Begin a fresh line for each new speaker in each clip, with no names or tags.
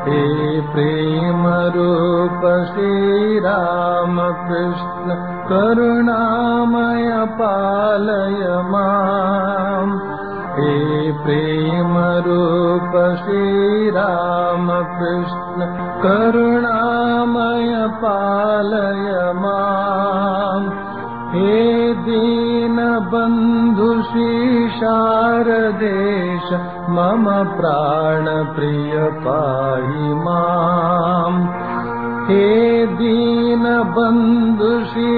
हे प्रेमरूप श्रीरामकृष्ण करुणामय पालय माम् हे प्रेमरूप श्रीरामकृष्ण करुणामय पालय माम् हे दीनबन्धु शारदेश मम प्राणप्रिय पाहि माम् हे दीनबन्धु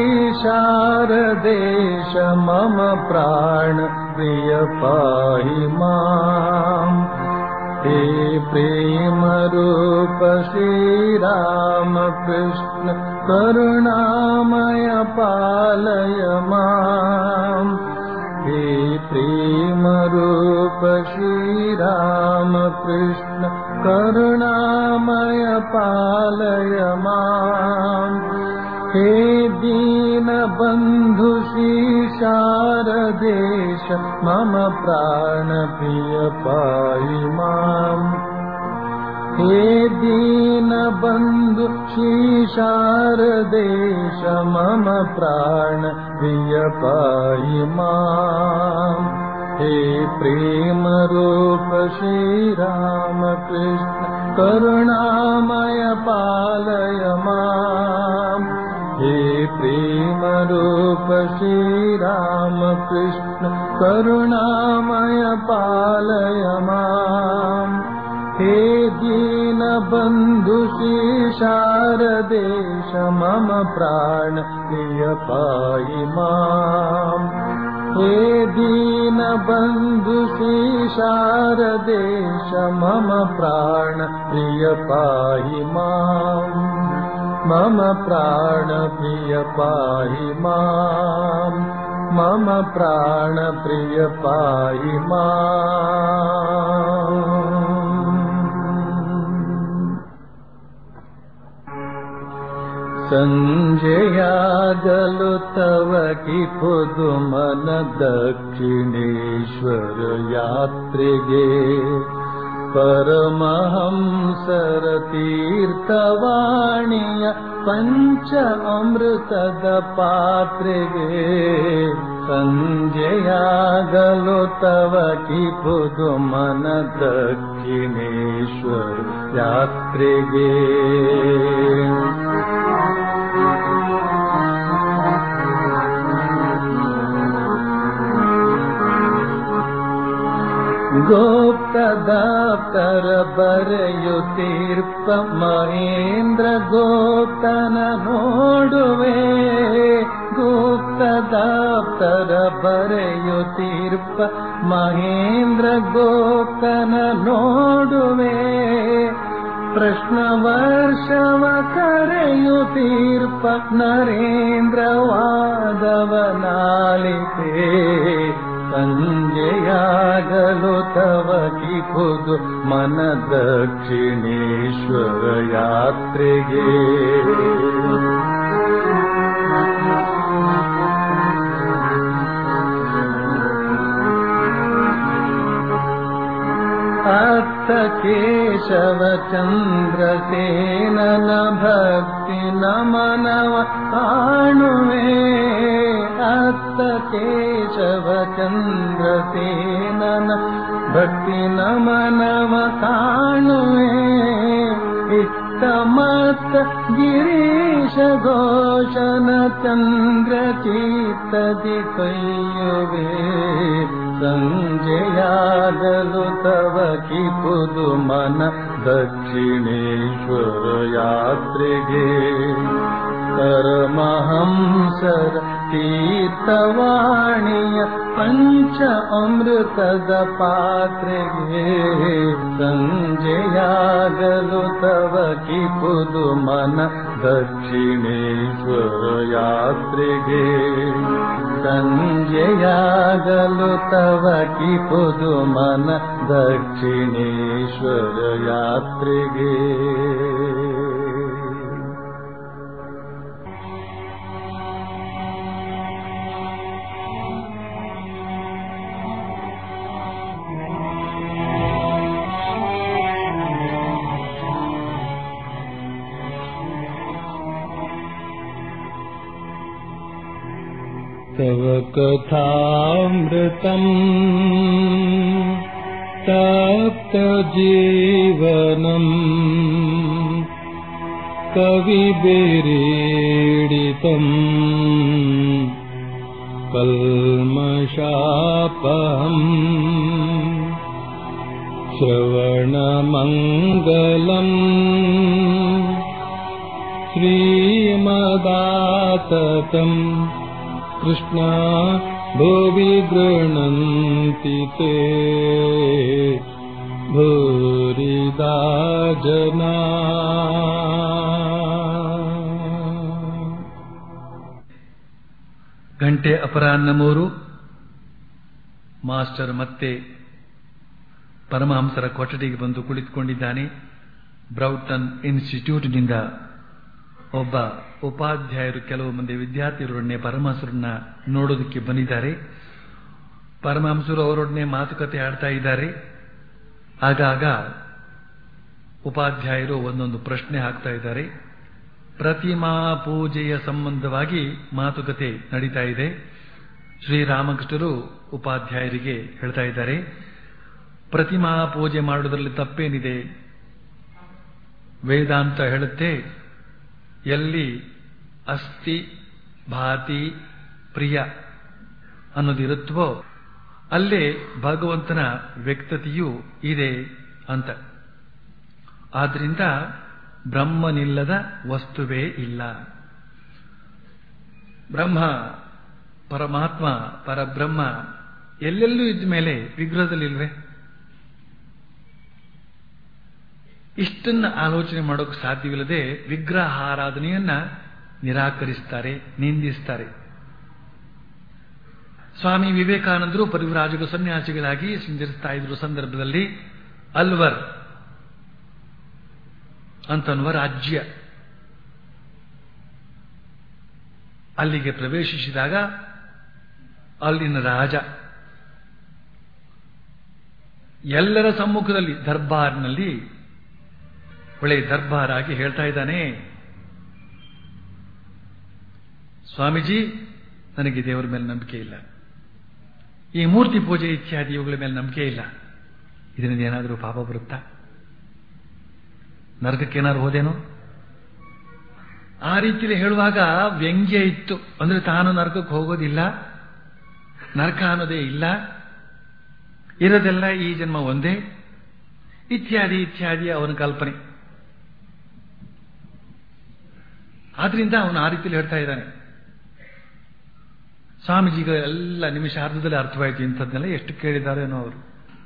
शारदेश मम प्राणप्रिय पाहि माम् हे प्रेमरूप श्रीरामकृष्ण करुणामय पालय माम् हे प्रेमरूप श्रीरामकृष्ण करुणामय पालय माम् हे दीनबन्धु शारदेश मम प्राणप्रिय पाहि माम् हे दीनबन्धु शारदेश मम प्राणप्रिय पाहि माम् हे प्रेमरूप श्रीरामकृष्ण करुणामय पालय माम् हे प्रेमरूप श्रीरामकृष्ण करुणामय पालय माम् हे दीनबन्धु शारदेश मम प्राण प्रिय पाहि माम् हे दीनबन्धु शारदेश मम प्राण प्रिय पाहि माम् मम प्राण प्रिय पाहि माम् मम प्राण प्रिय पाहि माम् सञ्जयागलु तव कि पुदुमन दक्षिणेश्वर यात्रिगे परमहंसर तीर्थवाणीय पञ्च अमृतद पात्रिगे सञ्जयागलु तव कि पुदुमन दक्षिणेश्वर यात्रिगे गोप्तदाप्तर बರೆಯುತ್ತೀರ್ಪ ಮಹೇಂದ್ರ ಗೋಪ್ತನ ನೋಡುವೆ ಗುಪ್ತದಾಪ್ತರ ಬರೆಯುತ್ತೀರ್ಪ ಮಹೇಂದ್ರ ಗೋಪ್ತನ ನೋಡುವೆ ಪ್ರಶ್ನ ವರ್ಷವ ಕರೆಯುತ್ತೀರ್ಪ ನರೇಂದ್ರ ವಾದವನಾಲಿತೆ ಸಂಜೆಯಾಗಲು ತವ ಕಿಪುದು ಮನ ದಕ್ಷಿಣೇಶ್ವರ ಯಾತ್ರೆಗೆ ಅತ್ತ ಕೇಶವ ಚಂದ್ರಸೇನನ ಭಕ್ತಿ ನಮನವ ಕಾಣುವೆ ಅತ್ತ ಕೇಶವ ಚಂದ್ರಸೇನನ ಭಕ್ತಿ ನಮನವ ಕಾಣುವೆ ಇತ್ತ ಮತ್ತ ಗಿರೀಶ ಘೋಷನ ಚಂದ್ರ ಚೀತದಿ ಕೈಯುವೆ ಸಂಜೆಯಾಗಲು ತವ ಕಿಪುದು ಮನ ದಕ್ಷಿಣೇಶ್ವರ ಯಾತ್ರೆಗೆ ಪರಮಹಂಸರ ತೀರ್ಥವಾಣಿಯ ಪಂಚ ಅಮೃತದ ಪಾತ್ರೆಗೆ ಸಂಜೆಯಾಗಲು ತವ ಕಿಪುದು ಮನ ದಕ್ಷಿಣೇಶ್ವರ ಯಾತ್ರೆಗೆ ಸಂಜೆಯಾಗಲು ತವ ಕಿಪುದು ಮನ ದಕ್ಷಿಣೇಶ್ವರ ಯಾತ್ರೆಗೆ तव कथामृतम् तप्तजीवनम् कविभिरीडितम् कल्मषापहम् श्रवणमङ्गलम् श्रीमदाततम् कृष्णा भुवि गृह्णन्ति ते भूरिदा जना
ಗಂಟೆ ಅಪರಾಹ್ನ ಮೂರು ಮಾಸ್ಟರ್ ಮತ್ತೆ ಪರಮಹಂಸರ ಕೊಠಡಿಗೆ ಬಂದು ಕುಳಿತುಕೊಂಡಿದ್ದಾನೆ ಬ್ರೌಟನ್ ಇನ್ಸ್ಟಿಟ್ಯೂಟ್ನಿಂದ ಒಬ್ಬ ಉಪಾಧ್ಯಾಯರು ಕೆಲವು ಮಂದಿ ವಿದ್ಯಾರ್ಥಿಗಳೊಡನೆ ಪರಮಹಂಸರನ್ನ ನೋಡೋದಕ್ಕೆ ಬಂದಿದ್ದಾರೆ ಪರಮಹಂಸರು ಅವರೊಡನೆ ಮಾತುಕತೆ ಆಡ್ತಾ ಇದ್ದಾರೆ ಆಗಾಗ ಉಪಾಧ್ಯಾಯರು ಒಂದೊಂದು ಪ್ರಶ್ನೆ ಹಾಕ್ತಾ ಇದ್ದಾರೆ ಪ್ರತಿಮಾ ಪೂಜೆಯ ಸಂಬಂಧವಾಗಿ ಮಾತುಕತೆ ನಡೀತಾ ಇದೆ ಶ್ರೀರಾಮಕೃಷ್ಣರು ಉಪಾಧ್ಯಾಯರಿಗೆ ಹೇಳ್ತಾ ಇದ್ದಾರೆ ಪ್ರತಿಮಾ ಪೂಜೆ ಮಾಡುವುದರಲ್ಲಿ ತಪ್ಪೇನಿದೆ ವೇದಾಂತ ಹೇಳುತ್ತೆ ಎಲ್ಲಿ ಅಸ್ಥಿ ಭಾತಿ ಪ್ರಿಯ ಅನ್ನೋದಿರುತ್ತವೋ ಅಲ್ಲೇ ಭಗವಂತನ ವ್ಯಕ್ತತೆಯೂ ಇದೆ ಅಂತ ಆದ್ರಿಂದ ಬ್ರಹ್ಮನಿಲ್ಲದ ವಸ್ತುವೇ ಇಲ್ಲ ಬ್ರಹ್ಮ ಪರಮಾತ್ಮ ಪರಬ್ರಹ್ಮ ಎಲ್ಲೆಲ್ಲೂ ಇದ್ದ ಮೇಲೆ ವಿಗ್ರಹದಲ್ಲಿಲ್ವೇ ಇಷ್ಟನ್ನ ಆಲೋಚನೆ ಮಾಡೋಕೆ ಸಾಧ್ಯವಿಲ್ಲದೆ ವಿಗ್ರಹ ಆರಾಧನೆಯನ್ನ ನಿರಾಕರಿಸ್ತಾರೆ ನಿಂದಿಸ್ತಾರೆ ಸ್ವಾಮಿ ವಿವೇಕಾನಂದರು ಪರಿವ್ರಾಜಕ ಸನ್ಯಾಸಿಗಳಾಗಿ ಸಂಚರಿಸ್ತಾ ಇದ್ರು ಸಂದರ್ಭದಲ್ಲಿ ಅಲ್ವರ್ ಅಂತನ್ನುವ ರಾಜ್ಯ ಅಲ್ಲಿಗೆ ಪ್ರವೇಶಿಸಿದಾಗ ಅಲ್ಲಿನ ರಾಜ ಎಲ್ಲರ ಸಮ್ಮುಖದಲ್ಲಿ ದರ್ಬಾರ್ನಲ್ಲಿ ಒಳ್ಳೆ ದರ್ಬಾರ್ ಆಗಿ ಹೇಳ್ತಾ ಇದ್ದಾನೆ ಸ್ವಾಮೀಜಿ ನನಗೆ ದೇವರ ಮೇಲೆ ನಂಬಿಕೆ ಇಲ್ಲ ಈ ಮೂರ್ತಿ ಪೂಜೆ ಇತ್ಯಾದಿ ಇವುಗಳ ಮೇಲೆ ನಂಬಿಕೆ ಇಲ್ಲ ಇದರಿಂದ ಏನಾದರೂ ಪಾಪ ಬರುತ್ತಾ ನರಕಕ್ಕೇನಾದ್ರು ಹೋದೇನೋ ಆ ರೀತಿಯಲ್ಲಿ ಹೇಳುವಾಗ ವ್ಯಂಗ್ಯ ಇತ್ತು ಅಂದ್ರೆ ತಾನು ನರಕಕ್ಕೆ ಹೋಗೋದಿಲ್ಲ ನರಕ ಅನ್ನೋದೇ ಇಲ್ಲ ಇರೋದೆಲ್ಲ ಈ ಜನ್ಮ ಒಂದೇ ಇತ್ಯಾದಿ ಇತ್ಯಾದಿ ಅವನ ಕಲ್ಪನೆ ಆದ್ರಿಂದ ಅವನು ಆ ರೀತಿಯಲ್ಲಿ ಹೇಳ್ತಾ ಇದ್ದಾನೆ ಸ್ವಾಮೀಜಿಗೆ ಎಲ್ಲ ನಿಮಿಷಾರ್ಧದಲ್ಲಿ ಅರ್ಥವಾಯಿತು ಇಂಥದ್ದನ್ನೆಲ್ಲ ಎಷ್ಟು ಕೇಳಿದ್ದಾರೇನೋ ಅವರು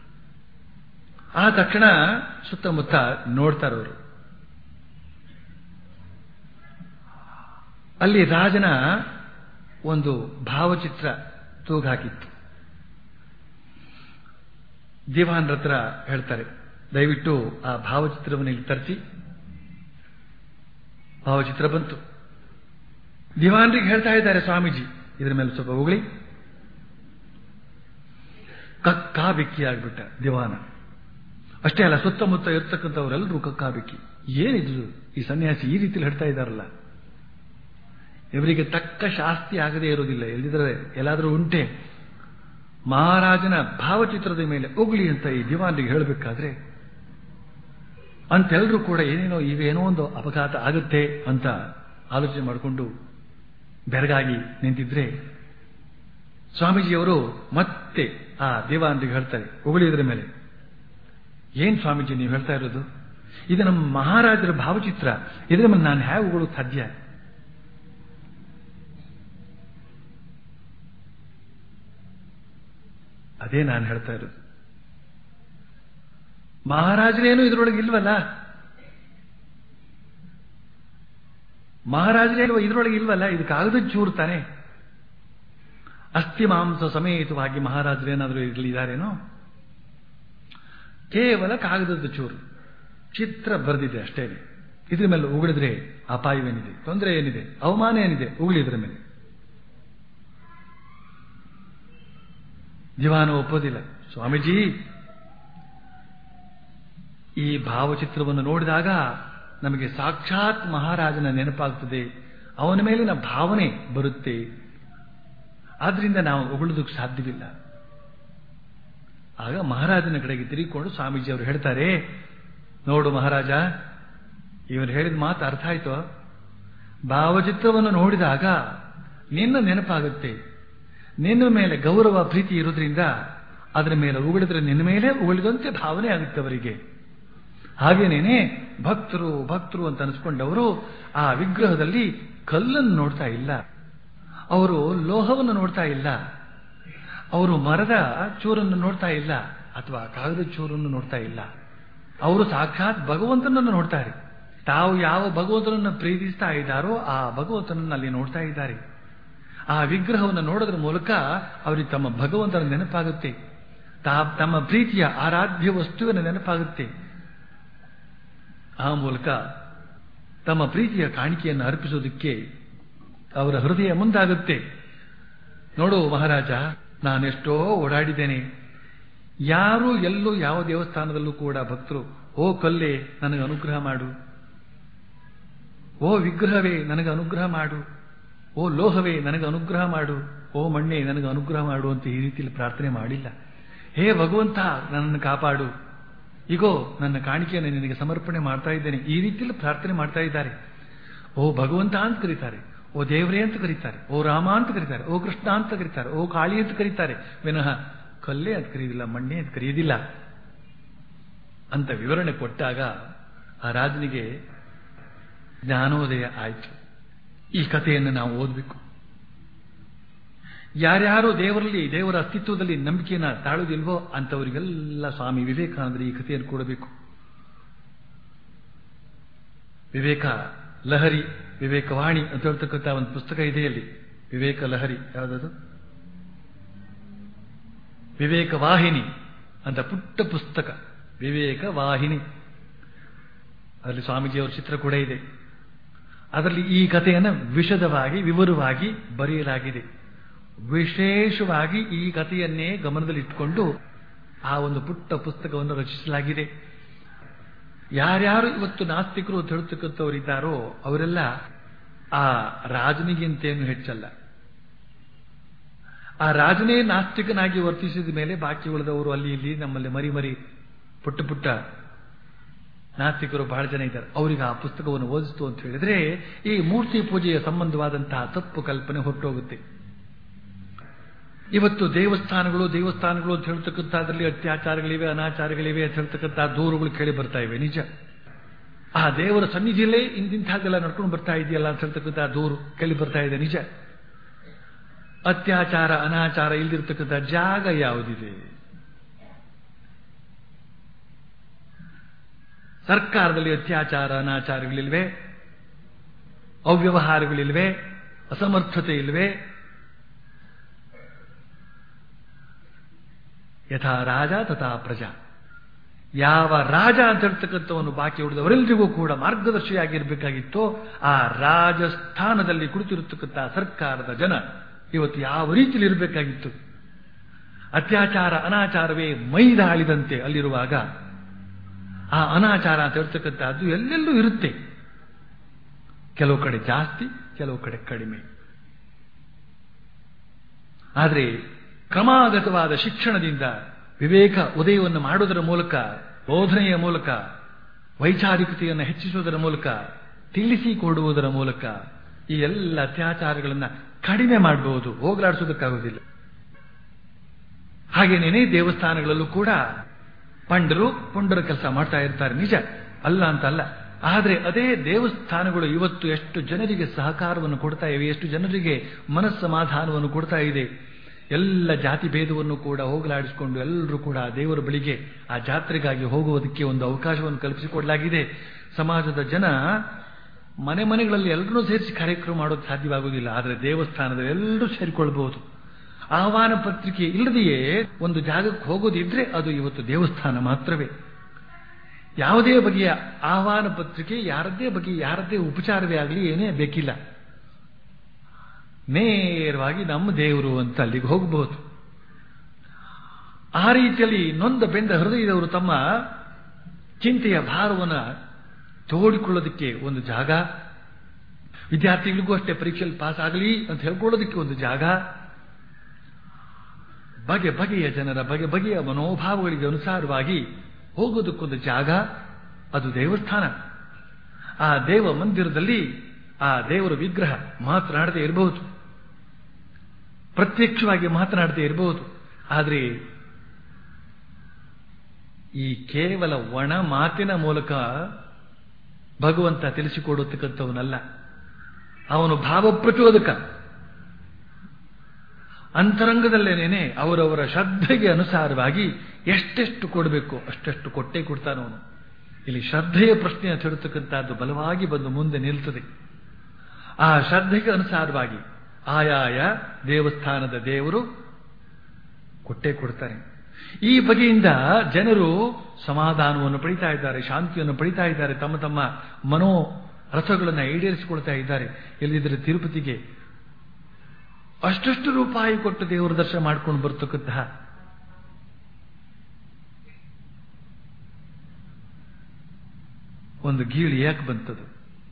ಆ ತಕ್ಷಣ ಸುತ್ತಮುತ್ತ ನೋಡ್ತಾರೆ ಅವರು ಅಲ್ಲಿ ರಾಜನ ಒಂದು ಭಾವಚಿತ್ರ ತೂಗಾಕಿತ್ತು ದಿವಾನ್ರ ಹತ್ರ ಹೇಳ್ತಾರೆ ದಯವಿಟ್ಟು ಆ ಭಾವಚಿತ್ರವನ್ನು ಇಲ್ಲಿ ತರಿಸಿ ಭಾವಚಿತ್ರ ಬಂತು ದಿವಾನ್ರಿಗೆ ಹೇಳ್ತಾ ಇದ್ದಾರೆ ಸ್ವಾಮೀಜಿ ಇದರ ಮೇಲೆ ಸ್ವಲ್ಪ ಹೋಗ್ಲಿ ಕಕ್ಕಾ ಬಿಕ್ಕಿ ಆಗ್ಬಿಟ್ಟ ದಿವಾನ ಅಷ್ಟೇ ಅಲ್ಲ ಸುತ್ತಮುತ್ತ ಇರ್ತಕ್ಕಂಥವರೆಲ್ಲರೂ ಕಕ್ಕಾ ಬಿಕ್ಕಿ ಏನಿದು ಈ ಸನ್ಯಾಸಿ ಈ ರೀತಿಯಲ್ಲಿ ಹೇಳ್ತಾ ಇದ್ದಾರಲ್ಲ ಇವರಿಗೆ ತಕ್ಕ ಶಾಸ್ತಿ ಆಗದೇ ಇರೋದಿಲ್ಲ ಎಲ್ಲಿದ್ರೆ ಎಲ್ಲಾದರೂ ಉಂಟೆ ಮಹಾರಾಜನ ಭಾವಚಿತ್ರದ ಮೇಲೆ ಉಗ್ಲಿ ಅಂತ ಈ ದಿವಾನ್ರಿಗೆ ಹೇಳಬೇಕಾದ್ರೆ ಅಂತೆಲ್ಲರೂ ಕೂಡ ಏನೇನೋ ಇವೇನೋ ಒಂದು ಅಪಘಾತ ಆಗುತ್ತೆ ಅಂತ ಆಲೋಚನೆ ಮಾಡಿಕೊಂಡು ಬೆರಗಾಗಿ ನಿಂತಿದ್ರೆ ಸ್ವಾಮೀಜಿಯವರು ಮತ್ತೆ ಆ ದೇವಾನ್ರಿಗೆ ಹೇಳ್ತಾರೆ ಉಗುಳಿದ್ರ ಮೇಲೆ ಏನ್ ಸ್ವಾಮೀಜಿ ನೀವು ಹೇಳ್ತಾ ಇರೋದು ಇದು ನಮ್ಮ ಮಹಾರಾಜರ ಭಾವಚಿತ್ರ ಇದರ ಮೇಲೆ ನಾನು ಹೇಗೆ ಉಗುಳೋದು ಸಾಧ್ಯ ಅದೇ ನಾನು ಹೇಳ್ತಾ ಇರೋದು ಮಹಾರಾಜರೇನು ಇದರೊಳಗೆ ಇಲ್ವಲ್ಲ ಮಹಾರಾಜರೇನು ಇದರೊಳಗೆ ಇಲ್ವಲ್ಲ ಇದು ಕಾಗದ ಚೂರು ತಾನೆ ಅಸ್ಥಿ ಮಾಂಸ ಸಮೇತವಾಗಿ ಮಹಾರಾಜರೇನಾದರೂ ಇರಲಿದ್ದಾರೇನೋ ಕೇವಲ ಕಾಗದದ ಚೂರು ಚಿತ್ರ ಬರೆದಿದೆ ಅಷ್ಟೇ ಇದ್ರ ಮೇಲೆ ಉಗುಳಿದ್ರೆ ಅಪಾಯವೇನಿದೆ ತೊಂದರೆ ಏನಿದೆ ಅವಮಾನ ಏನಿದೆ ಉಗುಳಿದ್ರ ಮೇಲೆ ದಿವಾನ ಒಪ್ಪೋದಿಲ್ಲ ಸ್ವಾಮೀಜಿ ಈ ಭಾವಚಿತ್ರವನ್ನು ನೋಡಿದಾಗ ನಮಗೆ ಸಾಕ್ಷಾತ್ ಮಹಾರಾಜನ ನೆನಪಾಗ್ತದೆ ಅವನ ಮೇಲಿನ ಭಾವನೆ ಬರುತ್ತೆ ಆದ್ರಿಂದ ನಾವು ಹೊಗಳೋದಕ್ಕೆ ಸಾಧ್ಯವಿಲ್ಲ ಆಗ ಮಹಾರಾಜನ ಕಡೆಗೆ ತಿರುಗಿಕೊಂಡು ಸ್ವಾಮೀಜಿ ಅವರು ಹೇಳ್ತಾರೆ ನೋಡು ಮಹಾರಾಜ ಇವರು ಹೇಳಿದ ಮಾತು ಅರ್ಥ ಆಯ್ತು ಭಾವಚಿತ್ರವನ್ನು ನೋಡಿದಾಗ ನಿನ್ನ ನೆನಪಾಗುತ್ತೆ ನಿನ್ನ ಮೇಲೆ ಗೌರವ ಪ್ರೀತಿ ಇರೋದ್ರಿಂದ ಅದರ ಮೇಲೆ ಉಗುಳಿದ್ರೆ ನಿನ್ನ ಮೇಲೆ ಉಗುಳಿದಂತೆ ಭಾವನೆ ಆಗುತ್ತೆ ಅವರಿಗೆ ಹಾಗೇನೇನೆ ಭಕ್ತರು ಭಕ್ತರು ಅಂತ ಅನಿಸ್ಕೊಂಡವರು ಆ ವಿಗ್ರಹದಲ್ಲಿ ಕಲ್ಲನ್ನು ನೋಡ್ತಾ ಇಲ್ಲ ಅವರು ಲೋಹವನ್ನು ನೋಡ್ತಾ ಇಲ್ಲ ಅವರು ಮರದ ಚೂರನ್ನು ನೋಡ್ತಾ ಇಲ್ಲ ಅಥವಾ ಕಾಗದ ಚೂರನ್ನು ನೋಡ್ತಾ ಇಲ್ಲ ಅವರು ಸಾಕ್ಷಾತ್ ಭಗವಂತನನ್ನು ನೋಡ್ತಾರೆ ತಾವು ಯಾವ ಭಗವಂತನನ್ನು ಪ್ರೀತಿಸ್ತಾ ಇದ್ದಾರೋ ಆ ಭಗವಂತನನ್ನು ಅಲ್ಲಿ ನೋಡ್ತಾ ಇದ್ದಾರೆ ಆ ವಿಗ್ರಹವನ್ನು ನೋಡೋದ್ರ ಮೂಲಕ ಅವರಿಗೆ ತಮ್ಮ ಭಗವಂತನ ನೆನಪಾಗುತ್ತೆ ತಾ ತಮ್ಮ ಪ್ರೀತಿಯ ಆರಾಧ್ಯ ವಸ್ತುವಿನ ನೆನಪಾಗುತ್ತೆ ಆ ಮೂಲಕ ತಮ್ಮ ಪ್ರೀತಿಯ ಕಾಣಿಕೆಯನ್ನು ಅರ್ಪಿಸೋದಕ್ಕೆ ಅವರ ಹೃದಯ ಮುಂದಾಗುತ್ತೆ ನೋಡು ಮಹಾರಾಜ ನಾನೆಷ್ಟೋ ಓಡಾಡಿದ್ದೇನೆ ಯಾರು ಎಲ್ಲೂ ಯಾವ ದೇವಸ್ಥಾನದಲ್ಲೂ ಕೂಡ ಭಕ್ತರು ಓ ಕಲ್ಲೇ ನನಗೆ ಅನುಗ್ರಹ ಮಾಡು ಓ ವಿಗ್ರಹವೇ ನನಗೆ ಅನುಗ್ರಹ ಮಾಡು ಓ ಲೋಹವೇ ನನಗೆ ಅನುಗ್ರಹ ಮಾಡು ಓ ಮಣ್ಣೆ ನನಗೆ ಅನುಗ್ರಹ ಮಾಡು ಅಂತ ಈ ರೀತಿಯಲ್ಲಿ ಪ್ರಾರ್ಥನೆ ಮಾಡಿಲ್ಲ ಹೇ ಭಗವಂತ ನನ್ನನ್ನು ಕಾಪಾಡು ಈಗೋ ನನ್ನ ಕಾಣಿಕೆಯನ್ನು ನಿನಗೆ ಸಮರ್ಪಣೆ ಮಾಡ್ತಾ ಇದ್ದೇನೆ ಈ ರೀತಿಯಲ್ಲಿ ಪ್ರಾರ್ಥನೆ ಮಾಡ್ತಾ ಇದ್ದಾರೆ ಓ ಭಗವಂತ ಅಂತ ಕರೀತಾರೆ ಓ ದೇವರೇ ಅಂತ ಕರೀತಾರೆ ಓ ರಾಮ ಅಂತ ಕರೀತಾರೆ ಓ ಕೃಷ್ಣ ಅಂತ ಕರೀತಾರೆ ಓ ಕಾಳಿ ಅಂತ ಕರೀತಾರೆ ವಿನಃ ಕಲ್ಲೇ ಅಂತ ಕರೆಯೋದಿಲ್ಲ ಮಣ್ಣೆ ಅಂತ ಕರೆಯೋದಿಲ್ಲ ಅಂತ ವಿವರಣೆ ಕೊಟ್ಟಾಗ ಆ ರಾಜನಿಗೆ ಜ್ಞಾನೋದಯ ಆಯಿತು ಈ ಕಥೆಯನ್ನು ನಾವು ಓದಬೇಕು ಯಾರ್ಯಾರು ದೇವರಲ್ಲಿ ದೇವರ ಅಸ್ತಿತ್ವದಲ್ಲಿ ನಂಬಿಕೆಯನ್ನು ತಾಳುವುದಿಲ್ವೋ ಅಂತವರಿಗೆಲ್ಲ ಸ್ವಾಮಿ ವಿವೇಕಾನಂದರು ಈ ಕಥೆಯನ್ನು ಕೊಡಬೇಕು ವಿವೇಕ ಲಹರಿ ವಿವೇಕವಾಣಿ ಅಂತ ಹೇಳ್ತಕ್ಕಂಥ ಒಂದು ಪುಸ್ತಕ ಇದೆಯಲ್ಲಿ ವಿವೇಕ ಲಹರಿ ಯಾವುದದು ವಿವೇಕ ವಾಹಿನಿ ಅಂತ ಪುಟ್ಟ ಪುಸ್ತಕ ವಿವೇಕ ವಾಹಿನಿ ಅದರಲ್ಲಿ ಸ್ವಾಮೀಜಿಯವರ ಚಿತ್ರ ಕೂಡ ಇದೆ ಅದರಲ್ಲಿ ಈ ಕಥೆಯನ್ನು ವಿಶದವಾಗಿ ವಿವರವಾಗಿ ಬರೆಯಲಾಗಿದೆ ವಿಶೇಷವಾಗಿ ಈ ಕಥೆಯನ್ನೇ ಗಮನದಲ್ಲಿಟ್ಟುಕೊಂಡು ಆ ಒಂದು ಪುಟ್ಟ ಪುಸ್ತಕವನ್ನು ರಚಿಸಲಾಗಿದೆ ಯಾರ್ಯಾರು ಇವತ್ತು ನಾಸ್ತಿಕರು ಅಂತ ಹೇಳ್ತಕ್ಕಂಥವರಿದ್ದಾರೋ ಅವರೆಲ್ಲ ಆ ರಾಜನಿಗಿಂತೇನು ಹೆಚ್ಚಲ್ಲ ಆ ರಾಜನೇ ನಾಸ್ತಿಕನಾಗಿ ವರ್ತಿಸಿದ ಮೇಲೆ ಬಾಕಿ ಉಳಿದವರು ಅಲ್ಲಿ ಇಲ್ಲಿ ನಮ್ಮಲ್ಲಿ ಮರಿ ಮರಿ ಪುಟ್ಟ ಪುಟ್ಟ ನಾಸ್ತಿಕರು ಬಹಳ ಜನ ಇದ್ದಾರೆ ಅವರಿಗೆ ಆ ಪುಸ್ತಕವನ್ನು ಓದಿಸ್ತು ಅಂತ ಹೇಳಿದ್ರೆ ಈ ಮೂರ್ತಿ ಪೂಜೆಯ ಸಂಬಂಧವಾದಂತಹ ತಪ್ಪು ಕಲ್ಪನೆ ಹೊರಟೋಗುತ್ತೆ ಇವತ್ತು ದೇವಸ್ಥಾನಗಳು ದೇವಸ್ಥಾನಗಳು ಅಂತ ಹೇಳ್ತಕ್ಕಂಥದ್ರಲ್ಲಿ ಅತ್ಯಾಚಾರಗಳಿವೆ ಅನಾಚಾರಗಳಿವೆ ಅಂತ ಹೇಳ್ತಕ್ಕಂಥ ದೂರುಗಳು ಕೇಳಿ ಬರ್ತಾ ಇವೆ ನಿಜ ಆ ದೇವರ ಸನ್ನಿಧಿಯಲ್ಲೇ ಇಂತಿಂಥದ್ದೆಲ್ಲ ನಡ್ಕೊಂಡು ಬರ್ತಾ ಇದೆಯಲ್ಲ ಅಂತ ಹೇಳ್ತಕ್ಕಂಥ ದೂರು ಕೇಳಿ ಬರ್ತಾ ಇದೆ ನಿಜ ಅತ್ಯಾಚಾರ ಅನಾಚಾರ ಇಲ್ದಿರ್ತಕ್ಕಂಥ ಜಾಗ ಯಾವುದಿದೆ ಸರ್ಕಾರದಲ್ಲಿ ಅತ್ಯಾಚಾರ ಅನಾಚಾರಗಳಿಲ್ವೇ ಅವ್ಯವಹಾರಗಳಿಲ್ವೇ ಅಸಮರ್ಥತೆ ಇಲ್ವೇ ಯಥಾ ರಾಜ ತಥಾ ಪ್ರಜಾ ಯಾವ ರಾಜ ಅಂತ ಹೇಳ್ತಕ್ಕಂಥವನು ಬಾಕಿ ಉಳಿದವರೆಲ್ಲರಿಗೂ ಕೂಡ ಮಾರ್ಗದರ್ಶಿಯಾಗಿರ್ಬೇಕಾಗಿತ್ತೋ ಆ ರಾಜಸ್ಥಾನದಲ್ಲಿ ಕುಳಿತಿರತಕ್ಕಂಥ ಸರ್ಕಾರದ ಜನ ಇವತ್ತು ಯಾವ ರೀತಿಯಲ್ಲಿ ಇರಬೇಕಾಗಿತ್ತು ಅತ್ಯಾಚಾರ ಅನಾಚಾರವೇ ಮೈದಾಳಿದಂತೆ ಅಲ್ಲಿರುವಾಗ ಆ ಅನಾಚಾರ ಅಂತ ಹೇಳ್ತಕ್ಕಂಥದ್ದು ಎಲ್ಲೆಲ್ಲೂ ಇರುತ್ತೆ ಕೆಲವು ಕಡೆ ಜಾಸ್ತಿ ಕೆಲವು ಕಡೆ ಕಡಿಮೆ ಆದರೆ ಕ್ರಮಾಗತವಾದ ಶಿಕ್ಷಣದಿಂದ ವಿವೇಕ ಉದಯವನ್ನು ಮಾಡುವುದರ ಮೂಲಕ ಬೋಧನೆಯ ಮೂಲಕ ವೈಚಾರಿಕತೆಯನ್ನು ಹೆಚ್ಚಿಸುವುದರ ಮೂಲಕ ತಿಳಿಸಿಕೊಡುವುದರ ಮೂಲಕ ಈ ಎಲ್ಲ ಅತ್ಯಾಚಾರಗಳನ್ನು ಕಡಿಮೆ ಮಾಡಬಹುದು ಹೋಗಲಾಡಿಸೋದಕ್ಕಾಗುವುದಿಲ್ಲ ಹಾಗೇನೇನೆ ದೇವಸ್ಥಾನಗಳಲ್ಲೂ ಕೂಡ ಪಂಡರು ಪುಂಡರ ಕೆಲಸ ಮಾಡ್ತಾ ಇರ್ತಾರೆ ನಿಜ ಅಲ್ಲ ಅಂತ ಅಲ್ಲ ಆದರೆ ಅದೇ ದೇವಸ್ಥಾನಗಳು ಇವತ್ತು ಎಷ್ಟು ಜನರಿಗೆ ಸಹಕಾರವನ್ನು ಕೊಡ್ತಾ ಇವೆ ಎಷ್ಟು ಜನರಿಗೆ ಮನಸ್ಸಮಾಧಾನವನ್ನು ಕೊಡ್ತಾ ಇದೆ ಎಲ್ಲ ಜಾತಿ ಭೇದವನ್ನು ಕೂಡ ಹೋಗಲಾಡಿಸಿಕೊಂಡು ಎಲ್ಲರೂ ಕೂಡ ದೇವರ ಬಳಿಗೆ ಆ ಜಾತ್ರೆಗಾಗಿ ಹೋಗುವುದಕ್ಕೆ ಒಂದು ಅವಕಾಶವನ್ನು ಕಲ್ಪಿಸಿಕೊಡಲಾಗಿದೆ ಸಮಾಜದ ಜನ ಮನೆ ಮನೆಗಳಲ್ಲಿ ಎಲ್ಲರೂ ಸೇರಿಸಿ ಕಾರ್ಯಕ್ರಮ ಮಾಡೋದು ಸಾಧ್ಯವಾಗುವುದಿಲ್ಲ ಆದರೆ ದೇವಸ್ಥಾನದಲ್ಲಿ ಎಲ್ಲರೂ ಸೇರಿಕೊಳ್ಬಹುದು ಆಹ್ವಾನ ಪತ್ರಿಕೆ ಇಲ್ಲದೆಯೇ ಒಂದು ಜಾಗಕ್ಕೆ ಹೋಗೋದಿದ್ರೆ ಅದು ಇವತ್ತು ದೇವಸ್ಥಾನ ಮಾತ್ರವೇ ಯಾವುದೇ ಬಗೆಯ ಆಹ್ವಾನ ಪತ್ರಿಕೆ ಯಾರದ್ದೇ ಬಗ್ಗೆ ಯಾರದ್ದೇ ಉಪಚಾರವೇ ಆಗಲಿ ಏನೇ ಬೇಕಿಲ್ಲ ನೇರವಾಗಿ ನಮ್ಮ ದೇವರು ಅಂತ ಅಲ್ಲಿಗೆ ಹೋಗಬಹುದು ಆ ರೀತಿಯಲ್ಲಿ ನೊಂದ ಬೆಂದ ಹೃದಯದವರು ತಮ್ಮ ಚಿಂತೆಯ ಭಾರವನ್ನು ತೋಡಿಕೊಳ್ಳೋದಕ್ಕೆ ಒಂದು ಜಾಗ ವಿದ್ಯಾರ್ಥಿಗಳಿಗೂ ಅಷ್ಟೇ ಪರೀಕ್ಷೆಯಲ್ಲಿ ಪಾಸ್ ಆಗಲಿ ಅಂತ ಹೇಳ್ಕೊಳ್ಳೋದಕ್ಕೆ ಒಂದು ಜಾಗ ಬಗೆ ಬಗೆಯ ಜನರ ಬಗೆ ಬಗೆಯ ಮನೋಭಾವಗಳಿಗೆ ಅನುಸಾರವಾಗಿ ಹೋಗೋದಕ್ಕೊಂದು ಜಾಗ ಅದು ದೇವಸ್ಥಾನ ಆ ದೇವ ಮಂದಿರದಲ್ಲಿ ಆ ದೇವರ ವಿಗ್ರಹ ಮಾತನಾಡದೆ ಇರಬಹುದು ಪ್ರತ್ಯಕ್ಷವಾಗಿ ಮಾತನಾಡದೆ ಇರಬಹುದು ಆದರೆ ಈ ಕೇವಲ ಒಣ ಮಾತಿನ ಮೂಲಕ ಭಗವಂತ ತಿಳಿಸಿಕೊಡುತ್ತಕ್ಕಂಥವನಲ್ಲ ಅವನು ಭಾವಪ್ರಚೋದಕ ಅಂತರಂಗದಲ್ಲೇನೇನೆ ಅವರವರ ಶ್ರದ್ಧೆಗೆ ಅನುಸಾರವಾಗಿ ಎಷ್ಟೆಷ್ಟು ಕೊಡಬೇಕು ಅಷ್ಟೆಷ್ಟು ಕೊಟ್ಟೇ ಕೊಡ್ತಾನವನು ಇಲ್ಲಿ ಶ್ರದ್ಧೆಯ ಪ್ರಶ್ನೆ ಅಂತ ಹೇಳ್ತಕ್ಕಂಥದ್ದು ಬಲವಾಗಿ ಬಂದು ಮುಂದೆ ನಿಲ್ತದೆ ಆ ಶ್ರದ್ಧೆಗೆ ಅನುಸಾರವಾಗಿ ಆಯಾಯ ದೇವಸ್ಥಾನದ ದೇವರು ಕೊಟ್ಟೇ ಕೊಡ್ತಾರೆ ಈ ಬಗೆಯಿಂದ ಜನರು ಸಮಾಧಾನವನ್ನು ಪಡಿತಾ ಇದ್ದಾರೆ ಶಾಂತಿಯನ್ನು ಪಡಿತಾ ಇದ್ದಾರೆ ತಮ್ಮ ತಮ್ಮ ಮನೋ ರಥಗಳನ್ನು ಈಡೇರಿಸಿಕೊಳ್ತಾ ಇದ್ದಾರೆ ಎಲ್ಲಿದ್ರೆ ತಿರುಪತಿಗೆ ಅಷ್ಟಷ್ಟು ರೂಪಾಯಿ ಕೊಟ್ಟು ದೇವರ ದರ್ಶನ ಮಾಡ್ಕೊಂಡು ಬರ್ತಕ್ಕಂತಹ ಒಂದು ಗೀಳು ಯಾಕೆ ಬಂತದು